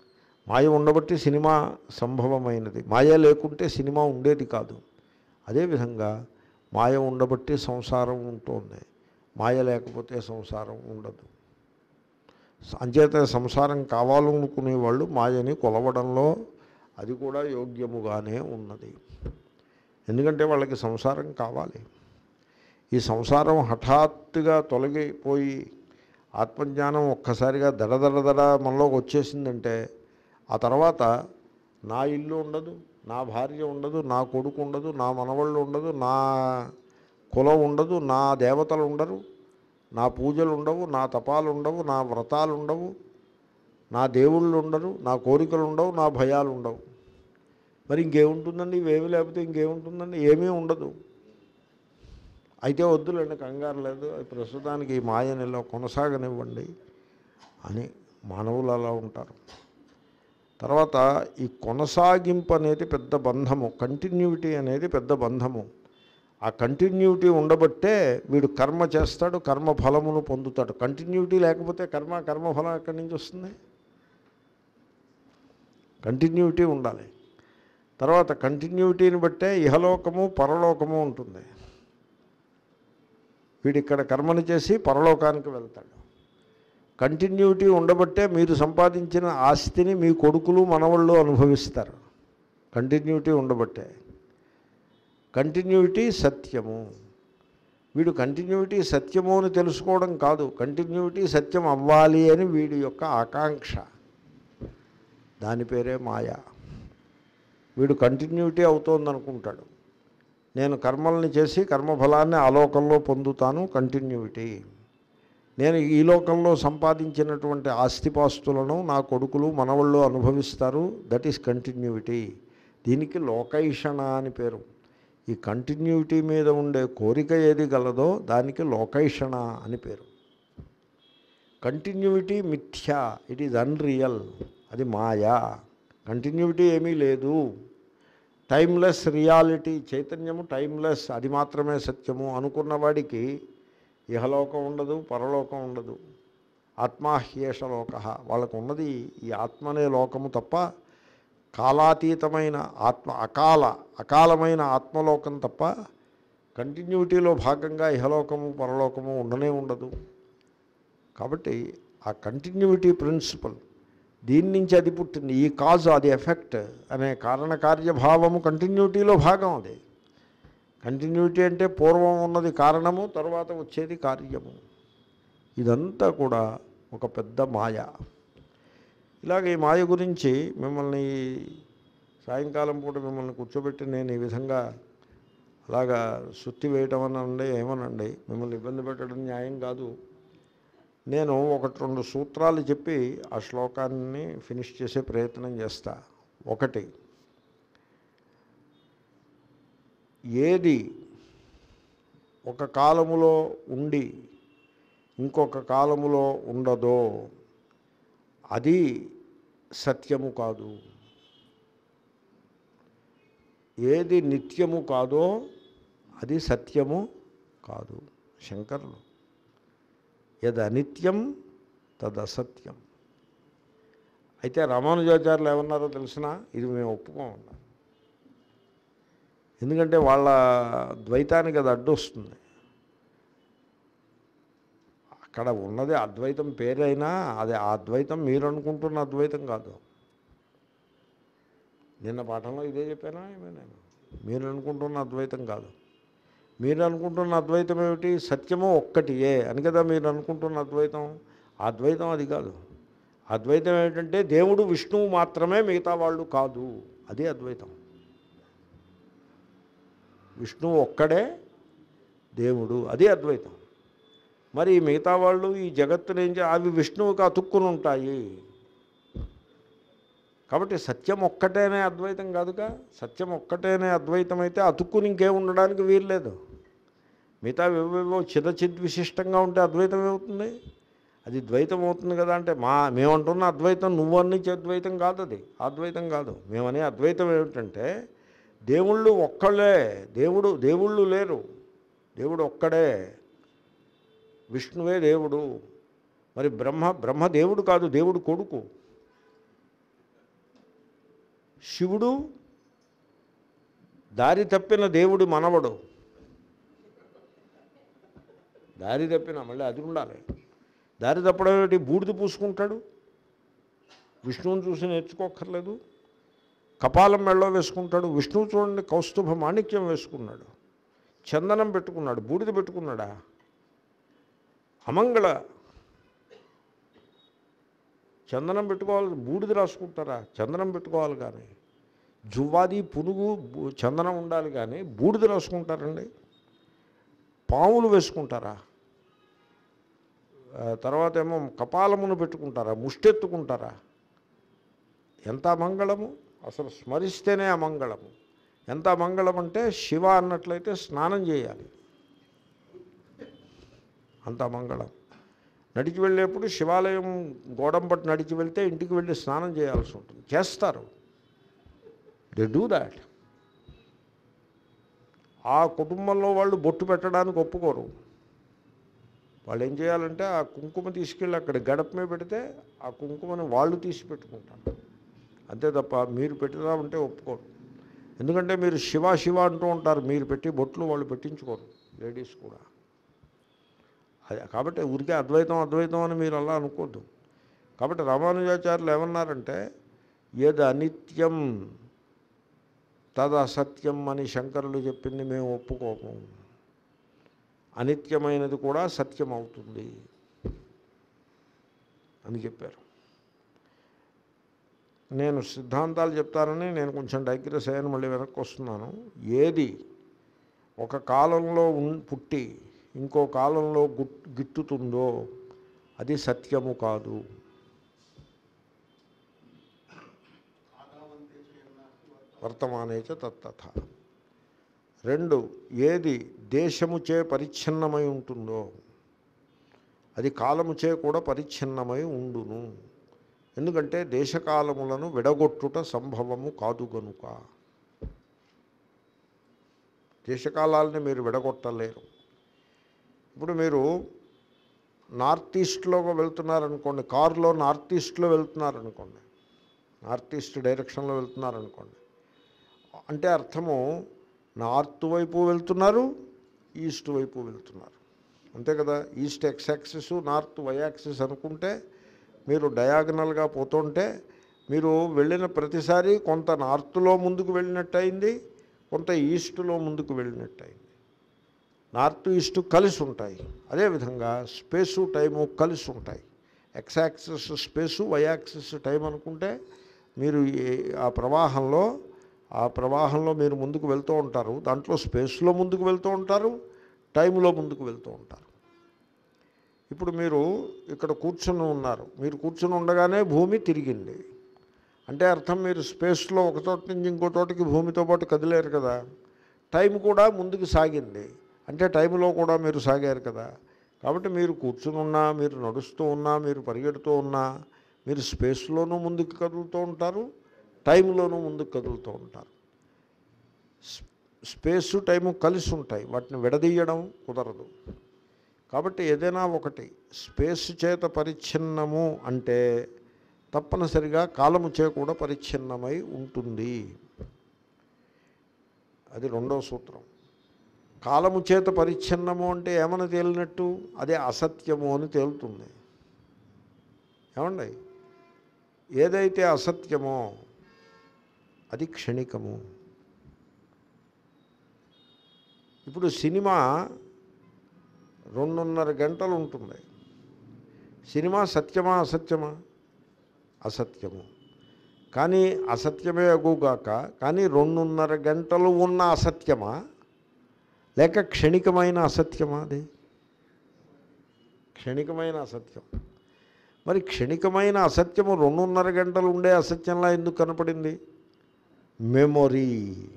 మాయ ఉండబట్టి సినిమా సంభవమైనది మాయ లేకుంటే సినిమా ఉండేది కాదు అదేవిధంగా మాయ ఉండబట్టి సంసారం ఉంటుంది మాయ లేకపోతే సంసారం ఉండదు అంచేత సంసారం కావాలనుకునే వాళ్ళు మాయని కొలవడంలో అది కూడా యోగ్యముగానే ఉన్నది ఎందుకంటే వాళ్ళకి సంసారం కావాలి ఈ సంసారం హఠాత్తుగా తొలగిపోయి ఆత్మజ్ఞానం ఒక్కసారిగా దడదడదడ మనలోకి వచ్చేసిందంటే ఆ తర్వాత నా ఇల్లు ఉండదు నా భార్య ఉండదు నా కొడుకు ఉండదు నా మనవళ్ళు ఉండదు నా కులం ఉండదు నా దేవతలు ఉండరు నా పూజలు ఉండవు నా తపాలు ఉండవు నా వ్రతాలు ఉండవు నా దేవుళ్ళు ఉండరు నా కోరికలు ఉండవు నా భయాలు ఉండవు మరి ఇంకేముంటుందండి ఇవేమి లేకపోతే ఇంకేముంటుందండి ఏమీ ఉండదు అయితే వద్దులేండి కంగారు లేదు అది ప్రస్తుతానికి ఈ మాయనిలో కొనసాగనివ్వండి అని మానవులు అలా ఉంటారు తర్వాత ఈ కొనసాగింపు అనేది పెద్ద బంధము కంటిన్యూటీ అనేది పెద్ద బంధము ఆ కంటిన్యూటీ ఉండబట్టే వీడు కర్మ చేస్తాడు కర్మ ఫలమును పొందుతాడు కంటిన్యూటీ లేకపోతే కర్మ కర్మఫలం ఎక్కడి నుంచి వస్తుంది కంటిన్యూటీ ఉండాలి తర్వాత కంటిన్యూటీని బట్టే ఇహలోకము పరలోకము ఉంటుంది వీడు ఇక్కడ కర్మను చేసి పరలోకానికి వెళ్తాడు కంటిన్యూటీ ఉండబట్టే మీరు సంపాదించిన ఆస్తిని మీ కొడుకులు మనవళ్ళు అనుభవిస్తారు కంటిన్యూటీ ఉండబట్టే కంటిన్యూటీ సత్యము వీడు కంటిన్యూటీ సత్యము అని తెలుసుకోవడం కాదు కంటిన్యూటీ సత్యం అవ్వాలి అని వీడి యొక్క ఆకాంక్ష దాని పేరే మాయా వీడు కంటిన్యూటీ అవుతోందనుకుంటాడు నేను కర్మల్ని చేసి కర్మఫలాన్ని ఆలోకంలో పొందుతాను కంటిన్యూటీ నేను ఈ లోకంలో సంపాదించినటువంటి ఆస్తిపాస్తులను నా కొడుకులు మనవళ్ళు అనుభవిస్తారు దట్ ఈస్ కంటిన్యూటీ దీనికి లోకైషణ అని పేరు ఈ కంటిన్యూటీ మీద ఉండే కోరిక ఏది గలదో దానికి లోకైషణ అని పేరు కంటిన్యూటీ మిథ్యా ఇట్ ఈజ్ అన్రియల్ అది మాయా కంటిన్యూటీ ఏమీ లేదు టైమ్లెస్ రియాలిటీ చైతన్యము టైమ్లెస్ అది మాత్రమే సత్యము అనుకున్న వాడికి ఇహలోకం ఉండదు పరలోకం ఉండదు ఆత్మాహ్యేష లోక వాళ్ళకు ఉన్నది ఈ ఆత్మ అనే లోకము తప్ప కాలాతీతమైన ఆత్మ అకాల అకాలమైన ఆత్మలోకం తప్ప కంటిన్యూటీలో భాగంగా ఇహలోకము పరలోకము ఉండనే ఉండదు కాబట్టి ఆ కంటిన్యూటీ ప్రిన్సిపల్ దీని నుంచి అది పుట్టింది ఈ కాజ్ అది ఎఫెక్ట్ అనే కారణకార్యభావము కంటిన్యూటీలో భాగం అది కంటిన్యూటీ అంటే పూర్వం ఉన్నది కారణము తర్వాత వచ్చేది కార్యము ఇదంతా కూడా ఒక పెద్ద మాయ ఇలాగ ఈ మాయ గురించి మిమ్మల్ని సాయంకాలం పూట మిమ్మల్ని కూర్చోబెట్టి నేను ఈ విధంగా అలాగా సుత్తి వేయటం అనండి ఏమనండి మిమ్మల్ని ఇబ్బంది పెట్టడం న్యాయం కాదు నేను ఒకటి రెండు సూత్రాలు చెప్పి ఆ శ్లోకాన్ని ఫినిష్ చేసే ప్రయత్నం చేస్తా ఒకటి ఏది ఒక కాలములో ఉండి ఇంకొక కాలములో ఉండదో అది సత్యము కాదు ఏది నిత్యము కాదో అది సత్యము కాదు శంకరులు యద్ అనిత్యం తదసత్యం అయితే రామానుజాచార్యులు ఏమన్నారో తెలిసిన ఇది మేము ఒప్పుకోమన్నారు ఎందుకంటే వాళ్ళ ద్వైతానికి అది అడ్డొస్తుంది అక్కడ ఉన్నది అద్వైతం పేరైనా అది ఆ అద్వైతం మీరు అనుకుంటున్న అద్వైతం కాదు నిన్న పాఠంలో ఇదే చెప్పానా ఏమైనా మీరు అనుకుంటున్న అద్వైతం కాదు మీరు అనుకుంటున్న అద్వైతం ఏమిటి సత్యము ఒక్కటియే అని కదా మీరు అనుకుంటున్న అద్వైతం ఆ అద్వైతం అది కాదు అద్వైతం ఏమిటంటే దేవుడు విష్ణువు మాత్రమే మిగతా వాళ్ళు కాదు అదే అద్వైతం విష్ణువు ఒక్కడే దేవుడు అదే అద్వైతం మరి ఈ మిగతా వాళ్ళు ఈ జగత్తుని ఏం చే- అవి విష్ణువుకి అతుక్కుని ఉంటాయి కాబట్టి సత్యం ఒక్కటేనే అద్వైతం కాదుగా సత్యం ఒక్కటేనే అద్వైతం అయితే అతుక్కుని ఇంకేం ఉండడానికి వీల్లేదు మిగతా ఏవేవో చిదచిద్ విశిష్టంగా ఉంటే అద్వైతం ఏమవుతుంది అది ద్వైతం అవుతుంది కదా అంటే మా మేమంటున్న అద్వైతం నువ్వు అన్నించే అద్వైతం కాదు అది అద్వైతం కాదు మేమనే అద్వైతం ఏమిటంటే దేవుళ్ళు ఒక్కళ్ళే దేవుడు దేవుళ్ళు లేరు దేవుడు ఒక్కడే విష్ణువే దేవుడు మరి బ్రహ్మ బ్రహ్మ దేవుడు కాదు దేవుడు కొడుకు శివుడు దారి తప్పిన దేవుడి మనవడు దారి తప్పిన మళ్ళీ అది ఉండాలి దారి తప్పడం ఏమిటి బూడిద పూసుకుంటాడు విష్ణువుని చూసి నేర్చుకోక్కర్లేదు కపాలం మెళ్ళో వేసుకుంటాడు విష్ణువు చూడండి కౌస్తుభ మాణిక్యం వేసుకున్నాడు చందనం పెట్టుకున్నాడు బూడిద పెట్టుకున్నాడా అమంగళ చందనం పెట్టుకోవాలి బూడిద రాసుకుంటారా చందనం పెట్టుకోవాలి కానీ జువ్వాది పునుగు బు- చందనం ఉండాలి కానీ బూడిద రాసుకుంటారండి పాములు వేసుకుంటారా ఆ, తర్వాత ఏమో కపాలమును పెట్టుకుంటారా ముష్టెత్తుకుంటారా ఎంత అమంగళము అసలు స్మరిస్తేనే అమంగళము ఎంత అమంగళం అంటే శివ అన్నట్లయితే స్నానం చేయాలి అంత అమంగళం నడిచి వెళ్ళేప్పుడు శివాలయం గోడం బట్టి నడిచి వెళ్తే ఇంటికి వెళ్ళి స్నానం చేయాల్సి ఉంటుంది చేస్తారు దే డూ దాట్ ఆ కుటుంబంలో వాళ్ళు బొట్టు పెట్టడానికి ఒప్పుకోరు వాళ్ళు ఏం చేయాలంటే ఆ కుంకుమ తీసుకెళ్ళి అక్కడ గడప మీద పెడితే ఆ కుంకుమని వాళ్ళు తీసి పెట్టుకుంటారు అంతే తప్ప మీరు పెట్టినామంటే ఒప్పుకోరు ఎందుకంటే మీరు శివ శివ అంటూ ఉంటారు మీరు పెట్టి బొట్లు వాళ్ళు పెట్టించుకోరు లేడీస్ కూడా అది కాబట్టి ఊరికే అద్వైతం అద్వైతం అని మీరు అలా అనుకోద్దు కాబట్టి రామానుజాచార్యులు ఏమన్నారంటే ఏది అనిత్యం తద్ అసత్యం అని శంకరులు చెప్పింది మేము ఒప్పుకోము అనిత్యమైనది కూడా సత్యం అవుతుంది అని చెప్పారు నేను సిద్ధాంతాలు చెప్తానని నేను కొంచెం డైగ్రెస్ అయ్యాను మళ్ళీ వెనక్కి వస్తున్నాను ఏది ఒక కాలంలో ఉన్ పుట్టి ఇంకో కాలంలో గుట్ గిట్టుతుందో అది సత్యము కాదు వర్తమానేచ తత్తథ రెండు ఏది దేశముచే పరిచ్ఛిన్నమై ఉంటుందో అది కాలముచే కూడా పరిచ్ఛిన్నమై ఉండును ఎందుకంటే దేశకాలములను విడగొట్టుట సంభవము కాదు గనుక దేశకాలాలని మీరు విడగొట్టలేరు ఇప్పుడు మీరు నార్త్ ఈస్ట్లో వెళ్తున్నారనుకోండి కారులో నార్త్ ఈస్ట్లో వెళ్తున్నారనుకోండి నార్త్ ఈస్ట్ డైరెక్షన్లో వెళ్తున్నారనుకోండి అంటే అర్థము నార్త్ వైపు వెళ్తున్నారు ఈస్ట్ వైపు వెళ్తున్నారు అంతే కదా east X axis north Y axis అనుకుంటే మీరు డయాగనల్గా పోతుంటే మీరు వెళ్ళిన ప్రతిసారి కొంత నార్త్లో ముందుకు వెళ్ళినట్టు అయింది కొంత ఈస్ట్లో ముందుకు వెళ్ళినట్టు అయింది నార్త్ ఈస్ట్ కలిసి ఉంటాయి అదేవిధంగా స్పేసు టైము కలిసి ఉంటాయి X axis space Y axis time అనుకుంటే మీరు ఏ- ఆ ప్రవాహంలో ఆ ప్రవాహంలో మీరు ముందుకు వెళ్తూ ఉంటారు దాంట్లో స్పేస్లో ముందుకు వెళ్తూ ఉంటారు టైంలో ముందుకు వెళ్తూ ఉంటారు ఇప్పుడు మీరు ఇక్కడ కూర్చుని ఉన్నారు మీరు కూర్చుని ఉండగానే భూమి తిరిగింది అంటే అర్థం మీరు స్పేస్లో ఒక చోట నుంచి ఇంకో చోటకి భూమితో పాటు కదిలేరు కదా టైం కూడా ముందుకు సాగింది అంటే టైంలో కూడా మీరు సాగారు కదా కాబట్టి మీరు కూర్చుని ఉన్నా మీరు నడుస్తూ ఉన్నా మీరు పరిగెడుతూ ఉన్నా మీరు స్పేస్లోనూ ముందుకు కదులుతూ ఉంటారు టైంలోనూ ముందుకు కదులుతూ ఉంటారు స్- స్పేసు టైము కలిసి ఉంటాయి వాటిని విడదీయడం కుదరదు కాబట్టి ఏదైనా ఒకటి స్పేస్ చేత పరిచ్ఛిన్నము అంటే తప్పనిసరిగా కాలము చే కూడా పరిచ్ఛిన్నమై ఉంటుంది అది రెండో సూత్రం కాలము చేత పరిచ్ఛిన్నము అంటే ఏమని తేలినట్టు అదే అసత్యము అని తేలుతుంది ఏమండి ఏదైతే అసత్యమో అది క్షణికము ఇప్పుడు సినిమా రెండున్నర గంటలు ఉంటుంది సినిమా సత్యమా అసత్యమా అసత్యము కానీ అసత్యమే అగుగాక కానీ రెండున్నర గంటలు ఉన్న అసత్యమా లేక క్షణికమైన అసత్యమా అది క్షణికమైన అసత్యం మరి క్షణికమైన అసత్యము రెండున్నర గంటలు ఉండే అసత్యంలా ఎందుకు కనపడింది మెమొరీ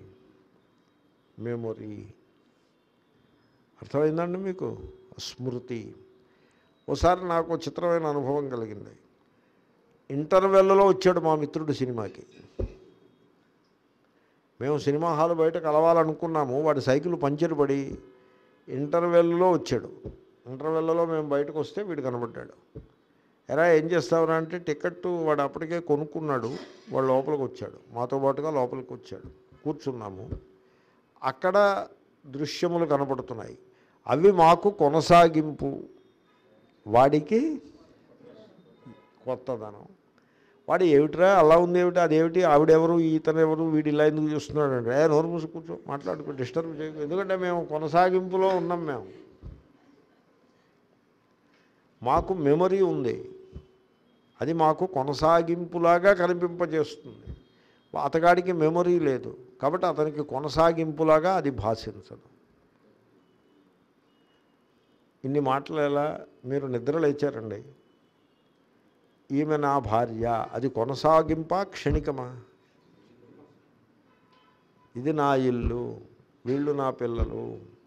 మెమొరీ అర్థమైందండి మీకు స్మృతి ఒకసారి నాకు చిత్రమైన అనుభవం కలిగింది ఇంటర్వెల్లో వచ్చాడు మా మిత్రుడు సినిమాకి మేము సినిమా హాల్ బయట కలవాలనుకున్నాము వాడి సైకిల్ పంచర్ పడి ఇంటర్వెల్లో వచ్చాడు ఇంటర్వెల్లో మేము బయటకు వస్తే వీడు కనబడ్డాడు ఎరా ఏం చేస్తావురా అంటే టికెట్ వాడు అప్పటికే కొనుక్కున్నాడు వాడు లోపలికి వచ్చాడు మాతో పాటుగా లోపలికి వచ్చాడు కూర్చున్నాము అక్కడ దృశ్యములు కనపడుతున్నాయి అవి మాకు కొనసాగింపు వాడికి కొత్తదనం వాడు ఏమిట్రా అలా ఉంది ఏమిటి అదేమిటి ఆవిడెవరు ఈతను ఎవరు వీడు ఇలా ఎందుకు చూస్తున్నాడు అంటే ఏ నోరు మూసి కూర్చో మాట్లాడుకో డిస్టర్బ్ చేయకు ఎందుకంటే మేము కొనసాగింపులో ఉన్నాం మేము మాకు మెమరీ ఉంది అది మాకు కొనసాగింపులాగా కనిపింపజేస్తుంది అతగాడికి మెమరీ లేదు కాబట్టి అతనికి కొనసాగింపులాగా అది భాషించదు ఇన్ని మాటలు ఎలా మీరు నిద్ర లేచారండి ఈమె నా భార్య అది కొనసాగింప క్షణికమా ఇది నా ఇల్లు వీళ్ళు నా పిల్లలు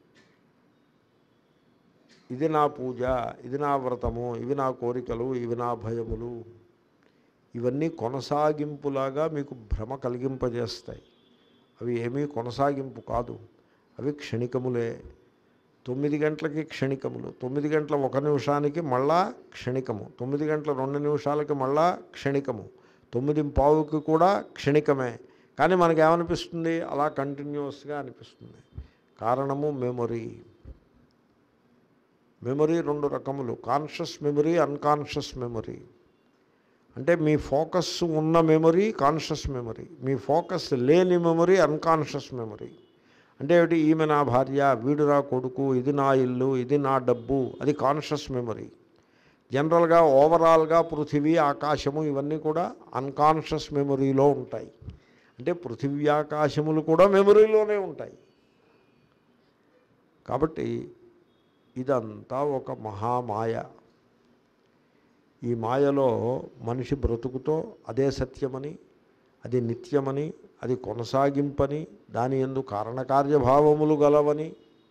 ఇది నా పూజ ఇది నా వ్రతము ఇవి నా కోరికలు ఇవి నా భయములు ఇవన్నీ కొనసాగింపులాగా మీకు భ్రమ కలిగింపజేస్తాయి అవి ఏమీ కొనసాగింపు కాదు అవి క్షణికములే తొమ్మిది గంటలకి క్షణికములు తొమ్మిది గంటల ఒక నిమిషానికి మళ్ళా క్షణికము తొమ్మిది గంటల రెండు నిమిషాలకి మళ్ళా క్షణికము తొమ్మిది పావుకి కూడా క్షణికమే కానీ మనకి ఏమనిపిస్తుంది అలా కంటిన్యూస్గా అనిపిస్తుంది కారణము మెమొరీ మెమొరీ రెండు రకములు కాన్షియస్ మెమొరీ అన్కాన్షియస్ మెమొరీ అంటే మీ ఫోకస్ ఉన్న మెమొరీ కాన్షియస్ మెమొరీ మీ ఫోకస్ లేని మెమొరీ అన్కాన్షియస్ మెమొరీ అంటే ఏమిటి ఈమె నా భార్య వీడు నా కొడుకు ఇది నా ఇల్లు ఇది నా డబ్బు అది కాన్షియస్ మెమొరీ జనరల్గా ఓవరాల్గా పృథివీ ఆకాశము ఇవన్నీ కూడా అన్కాన్షియస్ మెమొరీలో ఉంటాయి అంటే పృథివీ ఆకాశములు కూడా మెమొరీలోనే ఉంటాయి కాబట్టి ఇదంతా ఒక మహామాయ ఈ మాయలో మనిషి బ్రతుకుతో అదే సత్యమని అది నిత్యమని అది కొనసాగింపని దాని ఎందు కారణకార్యభావములు గలవని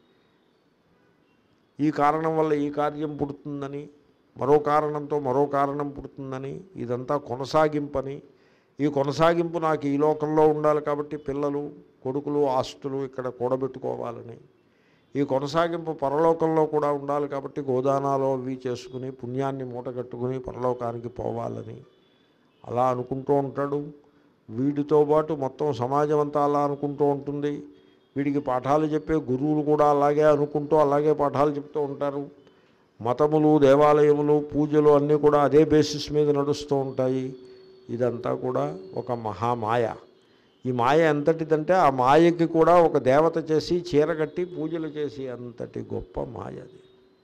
ఈ కారణం వల్ల ఈ కార్యం పుడుతుందని మరో కారణంతో మరో కారణం పుడుతుందని ఇదంతా కొనసాగింపని ఈ కొనసాగింపు నాకు ఈ లోకంలో ఉండాలి కాబట్టి పిల్లలు కొడుకులు ఆస్తులు ఇక్కడ కూడబెట్టుకోవాలని ఈ కొనసాగింపు పరలోకంలో కూడా ఉండాలి కాబట్టి గోదానాలో అవి చేసుకుని పుణ్యాన్ని మూటగట్టుకుని పరలోకానికి పోవాలని అలా అనుకుంటూ ఉంటాడు వీడితో పాటు మొత్తం సమాజం అంతా అలా అనుకుంటూ ఉంటుంది వీడికి పాఠాలు చెప్పే గురువులు కూడా అలాగే అనుకుంటూ అలాగే పాఠాలు చెప్తూ ఉంటారు మతములు దేవాలయములు పూజలు అన్నీ కూడా అదే బేసిస్ మీద నడుస్తూ ఉంటాయి ఇదంతా కూడా ఒక మహామాయ ఈ మాయ ఎంతటిదంటే ఆ మాయకి కూడా ఒక దేవత చేసి చీర కట్టి పూజలు చేసి అంతటి గొప్ప మాయ అది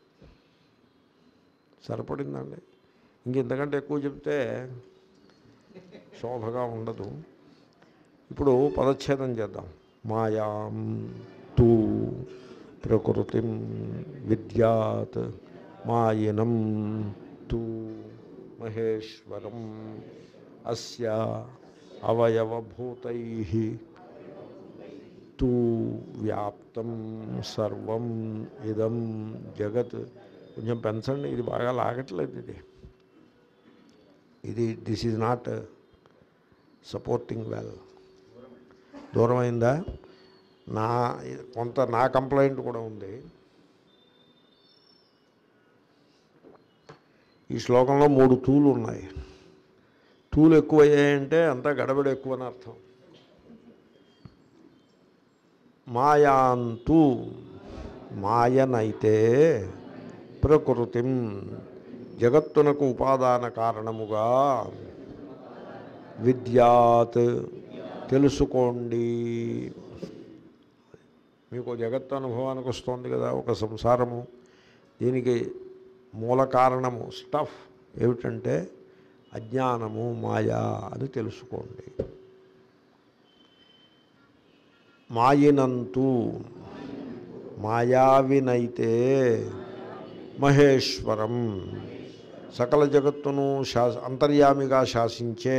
సరిపడిందండి ఇంక ఇంతకంటే ఎక్కువ చెప్తే శోభగా ఉండదు ఇప్పుడు పదచ్ఛేదం చేద్దాం మాయాం తూ ప్రకృతిం విద్యాత్ మాయినం తూ మహేశ్వరం అస్య అవయవభూతై తూ వ్యాప్తం సర్వం ఇదం జగత్ కొంచెం పెంచండి ఇది బాగా లాగట్లేదు ఇది ఇది this is not supporting well దూరం అయిందా నా కొంత నా కంప్లైంట్ కూడా ఉంది ఈ శ్లోకంలో మూడు తూలు ఉన్నాయి తూలు ఎక్కువయ్యాయంటే అంతా గడబడి ఎక్కువ అని అర్థం మాయాంతు మాయనైతే ప్రకృతిం జగత్తునకు ఉపాదాన కారణముగా విద్యాత్ తెలుసుకోండి మీకు జగత్తు అనుభవానికి వస్తుంది కదా ఒక సంసారము దీనికి మూల కారణము స్టఫ్ ఏమిటంటే అజ్ఞానము మాయా అని తెలుసుకోండి మాయినంతు మాయావినైతే మహేశ్వరం సకల జగత్తును శా అంతర్యామిగా శాసించే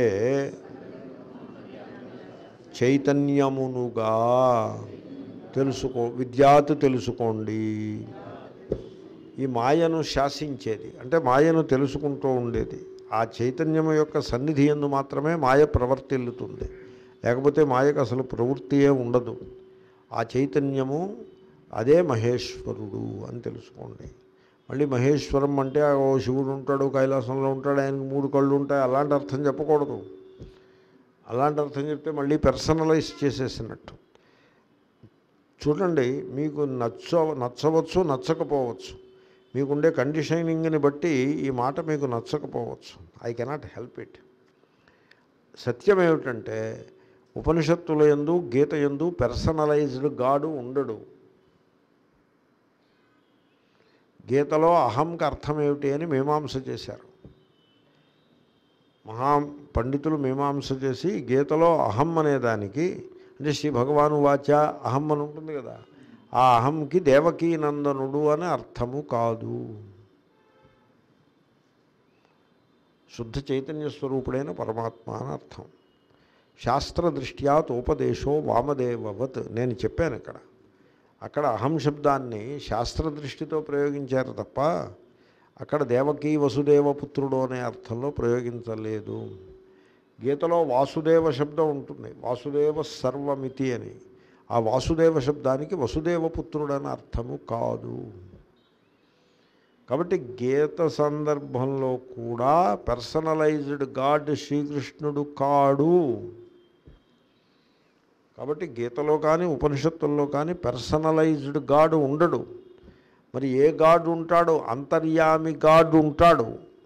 చైతన్యమునుగా తెలుసుకో విద్యాత్ తెలుసుకోండి ఈ మాయను శాసించేది అంటే మాయను తెలుసుకుంటూ ఉండేది ఆ చైతన్యము యొక్క సన్నిధి ఎందు మాత్రమే మాయ ప్రవర్తిల్లుతుంది లేకపోతే మాయకు అసలు ప్రవృత్తియే ఉండదు ఆ చైతన్యము అదే మహేశ్వరుడు అని తెలుసుకోండి మళ్ళీ మహేశ్వరం అంటే ఓ శివుడు ఉంటాడు కైలాసంలో ఉంటాడు ఆయనకు మూడు కళ్ళు ఉంటాయి అలాంటి అర్థం చెప్పకూడదు అలాంటి అర్థం చెప్తే మళ్ళీ పర్సనలైజ్ చేసేసినట్టు చూడండి మీకు నచ్చ నచ్చవచ్చు నచ్చకపోవచ్చు మీకుండే కండిషనింగ్ని బట్టి ఈ మాట మీకు నచ్చకపోవచ్చు ఐ కెనాట్ హెల్ప్ ఇట్ సత్యం ఏమిటంటే ఉపనిషత్తుల ఎందు గీత ఎందు పర్సనలైజ్డ్ గాడు ఉండడు గీతలో అహంకి అర్థం ఏమిటి అని మీమాంస చేశారు మహా పండితులు మీమాంస చేసి గీతలో అహం అనే దానికి అంటే శ్రీ భగవాను వాచ అహం అని ఉంటుంది కదా ఆ అహంకి దేవకీ నందనుడు అని అర్థము కాదు శుద్ధ చైతన్య స్వరూపుడైన పరమాత్మ అని అర్థం శాస్త్రదృష్ట్యా తోపదేశో వామదేవవత్ నేను చెప్పాను ఇక్కడ అక్కడ అహం శబ్దాన్ని శాస్త్రదృష్టితో ప్రయోగించారు తప్ప అక్కడ దేవకీ వసుదేవ పుత్రుడు అనే అర్థంలో ప్రయోగించలేదు గీతలో వాసుదేవ శబ్దం ఉంటుంది వాసుదేవ సర్వమితి అని ఆ వాసుదేవ శబ్దానికి వసుదేవ పుత్రుడు అనే అర్థము కాదు కాబట్టి గీత సందర్భంలో కూడా పర్సనలైజ్డ్ గాడ్ శ్రీకృష్ణుడు కాడు కాబట్టి గీతలో కానీ ఉపనిషత్తుల్లో కానీ పర్సనలైజ్డ్ గాడ్ ఉండడు మరి ఏ గాడ్ ఉంటాడు అంతర్యామి గాడ్ ఉంటాడు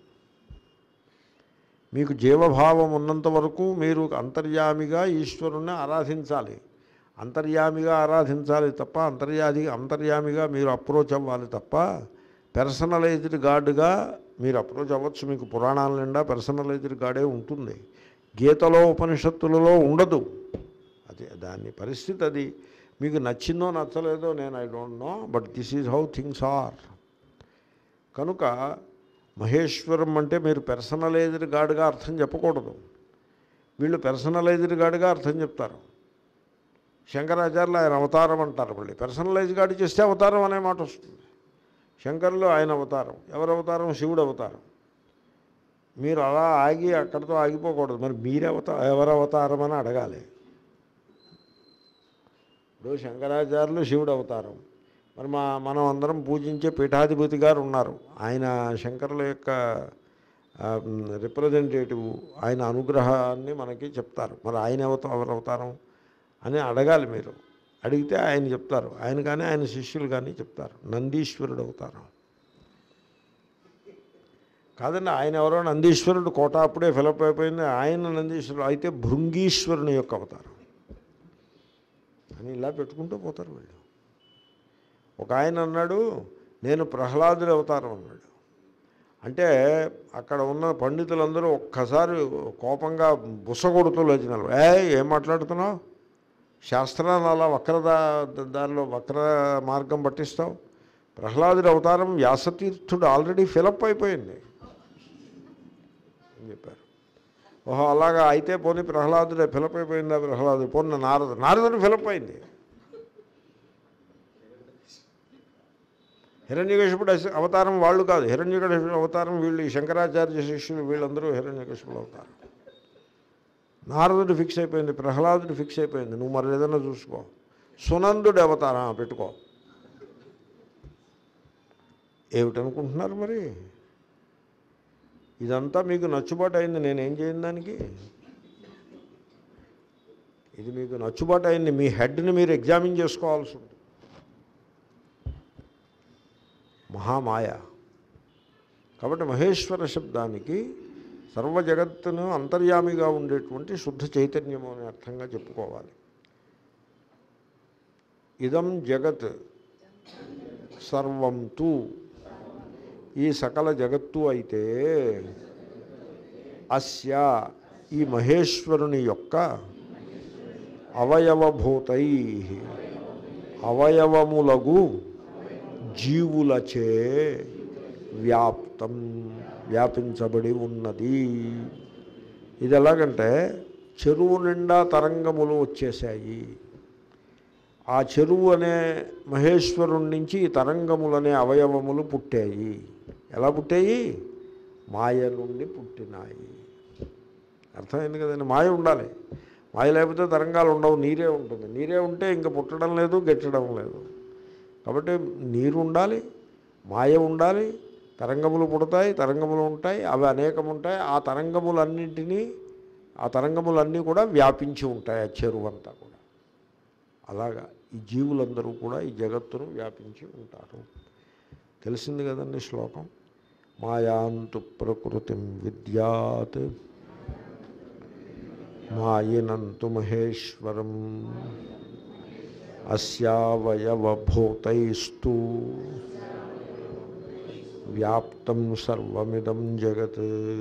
మీకు జీవభావం ఉన్నంత వరకు మీరు అంతర్యామిగా ఈశ్వరుణ్ణి ఆరాధించాలి అంతర్యామిగా ఆరాధించాలి తప్ప అంతర్యాది అంతర్యామిగా మీరు అప్రోచ్ అవ్వాలి తప్ప పర్సనలైజ్డ్ గాడ్గా మీరు అప్రోచ్ అవ్వచ్చు మీకు పురాణాల నిండా పర్సనలైజ్డ్ గాడే ఉంటుంది గీతలో ఉపనిషత్తులలో ఉండదు అది దాని పరిస్థితి అది మీకు నచ్చిందో నచ్చలేదో నేను I don't know but this is how things are కనుక మహేశ్వరం అంటే మీరు పర్సనలైజ్డ్ గాడ్గా అర్థం చెప్పకూడదు వీళ్ళు పర్సనలైజ్డ్ గాడ్గా అర్థం చెప్తారు శంకరాచార్యులు ఆయన అవతారం అంటారు మళ్ళీ పర్సనలైజ్ గాడ్ చేస్తే అవతారం అనే మాట వస్తుంది శంకరులు ఆయన అవతారం ఎవరు అవతారం శివుడు అవతారం మీరు అలా ఆగి అక్కడితో ఆగిపోకూడదు మరి మీరే అవతార ఎవరు అవతారం అని అడగాలి ఇప్పుడు శంకరాచార్యులు శివుడు అవతారం మరి మా మనం అందరం పూజించే పీఠాధిపతి గారు ఉన్నారు ఆయన శంకరుల యొక్క రిప్రజెంటేటివ్ ఆయన అనుగ్రహాన్ని మనకి చెప్తారు మరి ఆయన అవత ఎవరు అవతారం అని అడగాలి మీరు అడిగితే ఆయన చెప్తారు ఆయన కానీ ఆయన శిష్యులు కానీ చెప్తారు నందీశ్వరుడు అవతారం కాదండి ఆయన ఎవరో నందీశ్వరుడు కోట అప్పుడే ఫిలప్ అయిపోయింది ఆయన నందీశ్వరుడు అయితే భృంగీశ్వరుని యొక్క అవతారం అని ఇలా పెట్టుకుంటూ పోతారు వీళ్ళు ఒక ఆయన అన్నాడు నేను ప్రహ్లాదుడి అవతారం అన్నాడు అంటే అక్కడ ఉన్న పండితులందరూ ఒక్కసారి కోపంగా బుసగొడుతూ లేచినారు ఏ ఏం మాట్లాడుతున్నావు శాస్త్రాన్ని అలా వక్రదా దారిలో వక్ర మార్గం పట్టిస్తావు ప్రహ్లాదుడి అవతారం వ్యాసతీర్థుడు ఆల్రెడీ ఫిలప్ అయిపోయింది అని చెప్పారు ఓహో అలాగా అయితే పోనీ ప్రహ్లాదుడే ఫిలప్ అయిపోయిందా ప్రహ్లాదుడు పోనీ నారదు నారదుడు ఫిలప్ అయింది హిరణ్యకశిపుడు అస- అవతారం వాళ్ళు కాదు హిరణ్యకశిపుడు అవతారం వీళ్ళు ఈ శంకరాచార్య శిష్యులు వీళ్ళందరూ హిరణ్యకశిపుడు అవతారం నారదుడు ఫిక్స్ అయిపోయింది ప్రహ్లాదుడు ఫిక్స్ అయిపోయింది నువ్వు మరి ఏదైనా చూసుకో సునందుడు అవతారం పెట్టుకో ఏమిటనుకుంటున్నారు మరి ఇదంతా మీకు నచ్చుబాటు అయింది నేనేం చేయను దానికి ఇది మీకు నచ్చుబాటు అయింది మీ హెడ్ని మీరు ఎగ్జామిన్ చేసుకోవాల్సి ఉంది మహామాయ కాబట్టి మహేశ్వర శబ్దానికి సర్వ జగత్తును అంతర్యామిగా ఉండేటువంటి శుద్ధ చైతన్యము అనే అర్థంగా చెప్పుకోవాలి ఇదం జగత్ సర్వం తు ఈ సకల జగత్తు అయితే అస్య ఈ మహేశ్వరుని యొక్క అవయవభూతై అవయవములగు జీవులచే వ్యాప్తం వ్యాపించబడి ఉన్నది ఇది ఎలాగంటే చెరువు నిండా తరంగములు వచ్చేసాయి ఆ చెరువు అనే మహేశ్వరుడి నుంచి ఈ తరంగములనే అవయవములు పుట్టాయి ఎలా పుట్టాయి మాయ నుండి పుట్టినాయి అర్థమైంది కదండి మాయ ఉండాలి మాయ లేకపోతే తరంగాలు ఉండవు నీరే ఉంటుంది నీరే ఉంటే ఇంకా పుట్టడం లేదు గెట్టడం లేదు కాబట్టి నీరు ఉండాలి మాయ ఉండాలి తరంగములు పుడతాయి తరంగములు ఉంటాయి అవి అనేకం ఉంటాయి ఆ తరంగములన్నింటినీ ఆ తరంగములన్నీ కూడా వ్యాపించి ఉంటాయి ఆ చెరువంతా కూడా అలాగా ఈ జీవులందరూ కూడా ఈ జగత్తును వ్యాపించి ఉంటారు తెలిసింది కదండి శ్లోకం మాయాంతు ప్రకృతిం విద్యాత్ మాయినంతు మహేశ్వరం అస్యావయవభూతైస్తు వ్యాప్తం సర్వమిదం జగత్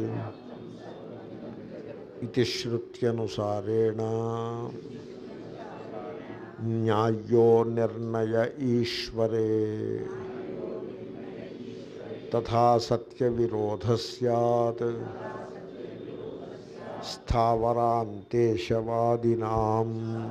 ఇది శ్రుత్యనుసారేణ న్యాయో నిర్ణయ ఈశ్వరే తథా సత్య విరోధ సత్ స్థావరాంతేశవాదినాం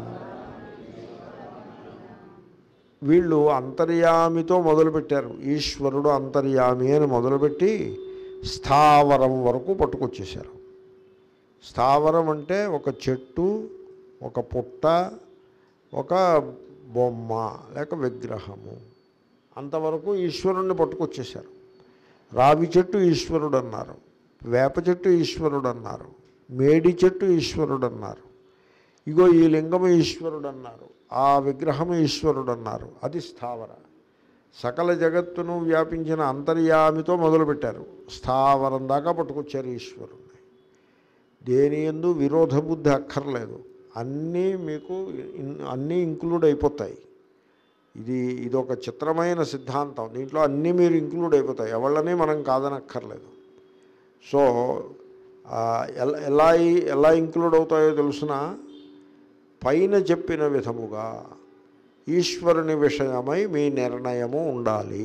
వీళ్ళు అంతర్యామితో మొదలుపెట్టారు ఈశ్వరుడు అంతర్యామి అని మొదలుపెట్టి స్థావరం వరకు పట్టుకొచ్చేశారు స్థావరం అంటే ఒక చెట్టు ఒక పుట్ట ఒక బొమ్మ లేక విగ్రహము అంతవరకు ఈశ్వరుణ్ణి పట్టుకొచ్చేశారు రావి చెట్టు ఈశ్వరుడు అన్నారు వేప చెట్టు ఈశ్వరుడు అన్నారు మేడి చెట్టు ఈశ్వరుడు అన్నారు ఇగో ఈ లింగము ఈశ్వరుడు అన్నారు ఆ విగ్రహము ఈశ్వరుడు అన్నారు అది స్థావర సకల జగత్తును వ్యాపించిన అంతర్యామితో మొదలుపెట్టారు స్థావరం దాకా పట్టుకొచ్చారు ఈశ్వరుణ్ణి దేని ఎందు విరోధ బుద్ధి అక్కర్లేదు అన్నీ మీకు ఇన్- అన్నీ ఇంక్లూడ్ అయిపోతాయి ఇది ఇది ఒక చిత్రమైన సిద్ధాంతం దీంట్లో అన్నీ మీరు ఇంక్లూడ్ అయిపోతాయి ఎవళ్ళని మనం కాదనక్కర్లేదు సో ఆ, ఎలా ఎలా ఈ- ఎలా ఇంక్లూడ్ అవుతాయో తెలుసిన పైన చెప్పిన విధముగా ఈశ్వరుని విషయమై మీ నిర్ణయము ఉండాలి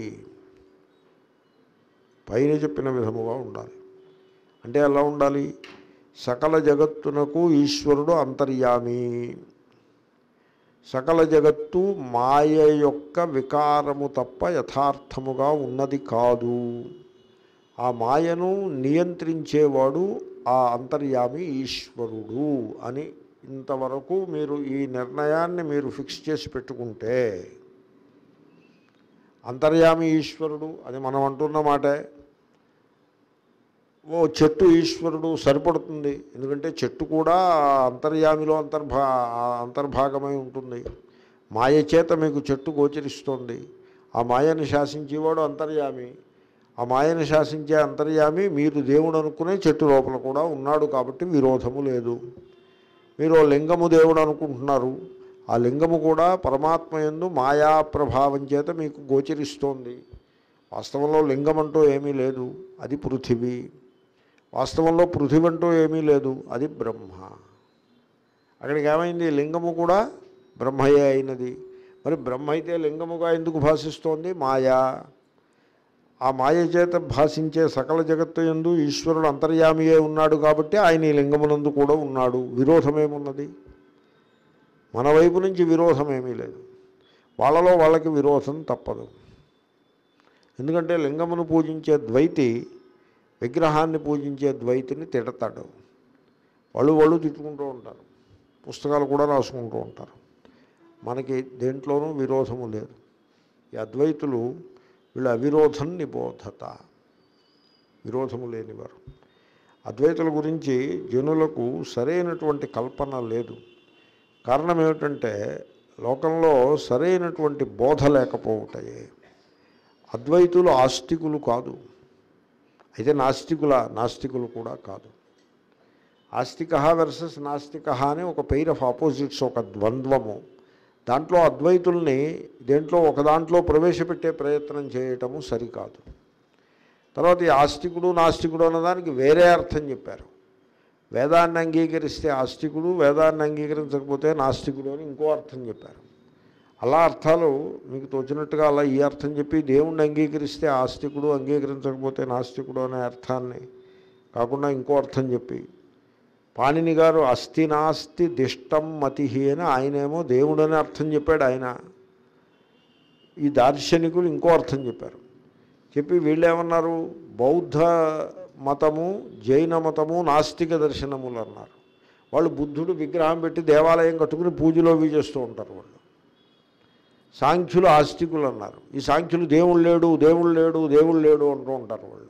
పైన చెప్పిన విధముగా ఉండాలి అంటే ఎలా ఉండాలి సకల జగత్తునకు ఈశ్వరుడు అంతర్యామి సకల జగత్తు మాయ యొక్క వికారము తప్ప యథార్థముగా ఉన్నది కాదు ఆ మాయను నియంత్రించేవాడు ఆ అంతర్యామి ఈశ్వరుడు అని ఇంతవరకు మీరు ఈ నిర్ణయాన్ని మీరు ఫిక్స్ చేసి పెట్టుకుంటే అంతర్యామి ఈశ్వరుడు అది మనం అంటున్న మాటే ఓ చెట్టు ఈశ్వరుడు సరిపడుతుంది ఎందుకంటే చెట్టు కూడా అంతర్యామిలో అంతర్భా అంతర్భాగమై ఉంటుంది మాయ చేత మీకు చెట్టు గోచరిస్తోంది ఆ మాయను శాసించేవాడు అంతర్యామి ఆ మాయను శాసించే అంతర్యామి మీరు దేవుడు అనుకునే చెట్టు లోపల కూడా ఉన్నాడు కాబట్టి విరోధము లేదు మీరు ఓ లింగము దేవుడు అనుకుంటున్నారు ఆ లింగము కూడా పరమాత్మ యందు మాయా ప్రభావం చేత మీకు గోచరిస్తోంది వాస్తవంలో లింగం అంటూ ఏమీ లేదు అది పృథివీ వాస్తవంలో పృథివీ అంటూ ఏమీ లేదు అది బ్రహ్మ అక్కడికి ఏమైంది లింగము కూడా బ్రహ్మయే అయినది మరి బ్రహ్మ అయితే లింగముగా ఎందుకు భాషిస్తోంది మాయా ఆ మాయ చేత భాషించే సకల జగత్తు ఎందు ఈశ్వరుడు అంతర్యామియే ఉన్నాడు కాబట్టి ఆయన ఈ లింగమునందు కూడా ఉన్నాడు విరోధమేమున్నది మన వైపు నుంచి విరోధమేమీ లేదు వాళ్ళలో వాళ్ళకి విరోధం తప్పదు ఎందుకంటే లింగమును పూజించే ద్వైతి విగ్రహాన్ని పూజించే ద్వైతిని తిడతాడు వాళ్ళు వాళ్ళు తిట్టుకుంటూ ఉంటారు పుస్తకాలు కూడా రాసుకుంటూ ఉంటారు మనకి దేంట్లోనూ విరోధము లేదు ఈ అద్వైతులు వీళ్ళు అవిరోధం నిబోధత విరోధము లేనివారు అద్వైతుల గురించి జనులకు సరైనటువంటి కల్పన లేదు కారణం ఏమిటంటే లోకంలో సరైనటువంటి బోధ లేకపోవటాయే అద్వైతులు ఆస్తికులు కాదు అయితే నాస్తికుల నాస్తికులు కూడా కాదు ఆస్తిక వెర్సెస్ నాస్తిక అని ఒక పెయిర్ ఆఫ్ ఆపోజిట్స్ ఒక ద్వంద్వము దాంట్లో అద్వైతుల్ని దేంట్లో ఒక దాంట్లో ప్రవేశపెట్టే ప్రయత్నం చేయటము సరికాదు తర్వాత ఈ ఆస్తికుడు నాస్తికుడు అన్నదానికి వేరే అర్థం చెప్పారు వేదాన్ని అంగీకరిస్తే ఆస్తికుడు వేదాన్ని అంగీకరించకపోతే నాస్తికుడు అని ఇంకో అర్థం చెప్పారు అలా అర్థాలు మీకు తోచినట్టుగా అలా ఈ అర్థం చెప్పి దేవుణ్ణి అంగీకరిస్తే ఆస్తికుడు అంగీకరించకపోతే నాస్తికుడు అనే అర్థాన్ని కాకుండా ఇంకో అర్థం చెప్పి పాణిని గారు అస్థి నాస్తి దిష్టం మతి అని ఆయనేమో దేవుడు అని అర్థం చెప్పాడు ఆయన ఈ దార్శనికులు ఇంకో అర్థం చెప్పారు చెప్పి వీళ్ళు ఏమన్నారు బౌద్ధ మతము జైన మతము నాస్తిక దర్శనములు అన్నారు వాళ్ళు బుద్ధుడు విగ్రహం పెట్టి దేవాలయం కట్టుకుని పూజలో అవి చేస్తూ ఉంటారు వాళ్ళు సాంఖ్యులు ఆస్తికులు అన్నారు ఈ సాంఖ్యులు దేవుడు లేడు దేవుడు లేడు దేవుడు లేడు అంటూ ఉంటారు వాళ్ళు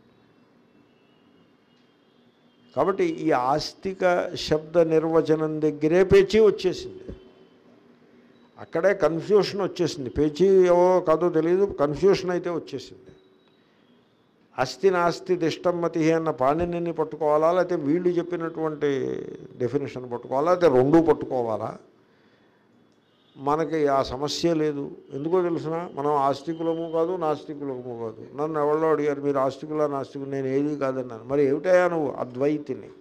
కాబట్టి ఈ ఆస్తిక శబ్ద నిర్వచనం దగ్గరే పేచీ వచ్చేసింది అక్కడే కన్ఫ్యూషన్ వచ్చేసింది పేచీ ఏవో కాదో తెలియదు కన్ఫ్యూషన్ అయితే వచ్చేసింది అస్థి నాస్తి దిష్టమ్మతి అన్న పాణిని పట్టుకోవాలా లేకపోతే వీళ్ళు చెప్పినటువంటి డెఫినేషన్ పట్టుకోవాలా లేకపోతే రెండూ పట్టుకోవాలా మనకి ఆ సమస్య లేదు ఎందుకో తెలుసిన మనం ఆస్తికులము కాదు నాస్తికులము కాదు నన్ను ఎవరో అడిగారు మీరు ఆస్తికులా నాస్తికులు నేను ఏది కాదన్నాను మరి ఏమిటయా నువ్వు అద్వైతిని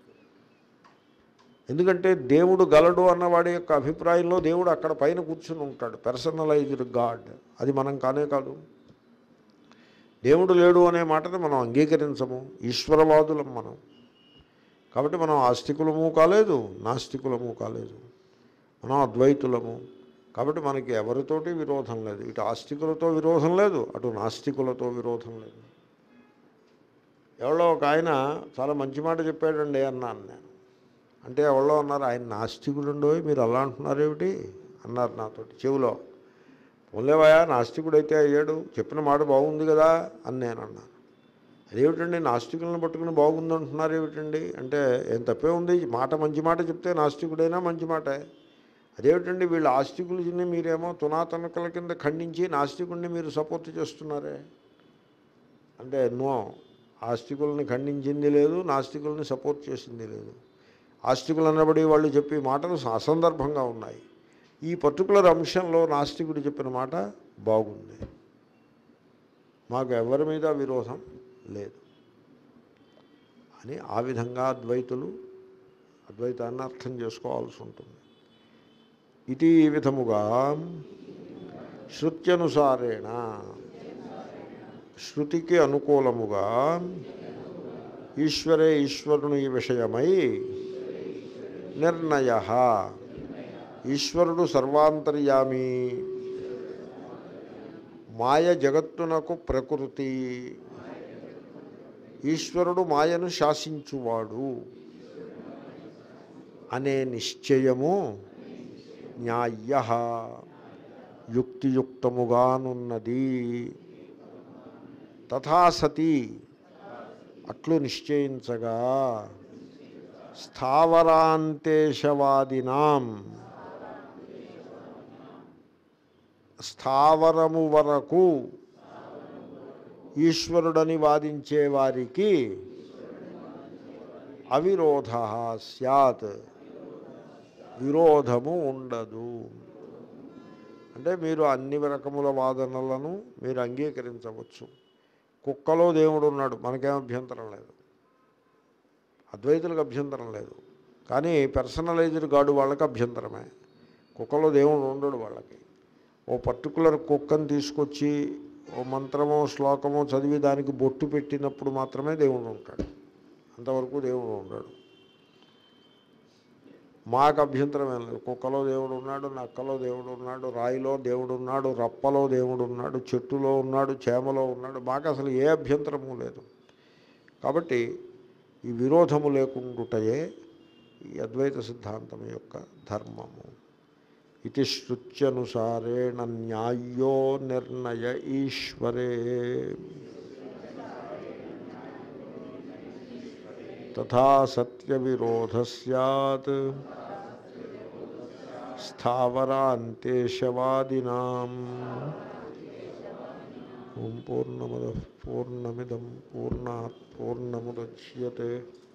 ఎందుకంటే దేవుడు గలడు అన్నవాడి యొక్క అభిప్రాయంలో దేవుడు అక్కడ పైన కూర్చుని ఉంటాడు పర్సనలైజ్డ్ గాడ్ అది మనం కానే కాదు దేవుడు లేడు అనే మాటని మనం అంగీకరించము ఈశ్వరవాదులం మనం కాబట్టి మనం ఆస్తికులము కాలేదు నాస్తికులము కాలేదు మనం అద్వైతులము కాబట్టి మనకి ఎవరితోటి విరోధం లేదు ఇటు ఆస్తికులతో విరోధం లేదు అటు నాస్తికులతో విరోధం లేదు ఎవరో ఒక ఆయన చాలా మంచి మాట చెప్పాడండి అన్నాను నేను అంటే ఎవరో అన్నారు ఆయన నాస్తికుడుండో మీరు అలా అంటున్నారు ఏమిటి అన్నారు నాతోటి చెవిలో పోలేవయా నాస్తికుడైతే అయ్యాడు చెప్పిన మాట బాగుంది కదా అని నేను అన్నాను అదేమిటండి నాస్తికులను పట్టుకుని బాగుంది అంటున్నారు ఏమిటండి అంటే ఏం తప్పే ఉంది మాట మంచి మాట చెప్తే నాస్తికుడైనా మంచి మాటే అదేమిటండి వీళ్ళు ఆస్తికులని మీరేమో తునాతనకల కింద ఖండించి నాస్తికుడిని మీరు సపోర్ట్ చేస్తున్నారే అంటే నో ఆస్తికుల్ని ఖండించింది లేదు నాస్తికుల్ని సపోర్ట్ చేసింది లేదు ఆస్తికులు అన్నబడి వాళ్ళు చెప్పే మాటలు అసందర్భంగా ఉన్నాయి ఈ పర్టికులర్ అంశంలో నాస్తికుడు చెప్పిన మాట బాగుంది మాకు ఎవరి మీద విరోధం లేదు అని ఆ విధంగా అద్వైతులు అద్వైతాన్ని అర్థం చేసుకోవాల్సి ఉంటుంది ఇది ఈ విధముగా శృత్యనుసారేణ శృతికి అనుకూలముగా ఈశ్వరే ఈశ్వరుని విషయమై నిర్ణయ ఈశ్వరుడు సర్వాంతర్యామి మాయ జగత్తునకు ప్రకృతి ఈశ్వరుడు మాయను శాసించువాడు అనే నిశ్చయము న్యాయ యుక్తియుక్తముగానున్నది తథా సతి అట్లు నిశ్చయించగా స్థావరాంతేశవాదినాం స్థావరము వరకు ఈశ్వరుడని వాదించే వారికి అవిరోధ సత్ విరోధము ఉండదు అంటే మీరు అన్ని రకముల వాదనలను మీరు అంగీకరించవచ్చు కుక్కలో దేవుడు ఉన్నాడు మనకేం అభ్యంతరం లేదు అద్వైతులకు అభ్యంతరం లేదు కానీ పర్సనలైజ్డ్ గాడు వాళ్ళకి అభ్యంతరమే కుక్కలో దేవుడు ఉండడు వాళ్ళకి ఓ పర్టికులర్ కుక్కను తీసుకొచ్చి ఓ మంత్రమో శ్లోకమో చదివి దానికి బొట్టు పెట్టినప్పుడు మాత్రమే దేవుడు ఉంటాడు అంతవరకు దేవుడు ఉండడు మాకు అభ్యంతరం ఏం లేదు కుక్కలో దేవుడు ఉన్నాడు నక్కలో దేవుడు ఉన్నాడు రాయిలో దేవుడు ఉన్నాడు రప్పలో దేవుడు ఉన్నాడు చెట్టులో ఉన్నాడు చేమలో ఉన్నాడు మాకు అసలు ఏ అభ్యంతరము లేదు కాబట్టి ఈ విరోధము లేకుండుటయే ఈ అద్వైత సిద్ధాంతం యొక్క ధర్మము ఇది శృత్యనుసారేణ న్యాయో నిర్ణయ ఈశ్వరే తథా సత్యవిరోధ సత్ స్థావరాంతేశవాదినాం ఓం పూర్ణమద పూర్ణమిదం పూర్ణాత్ పూర్ణముద్యతే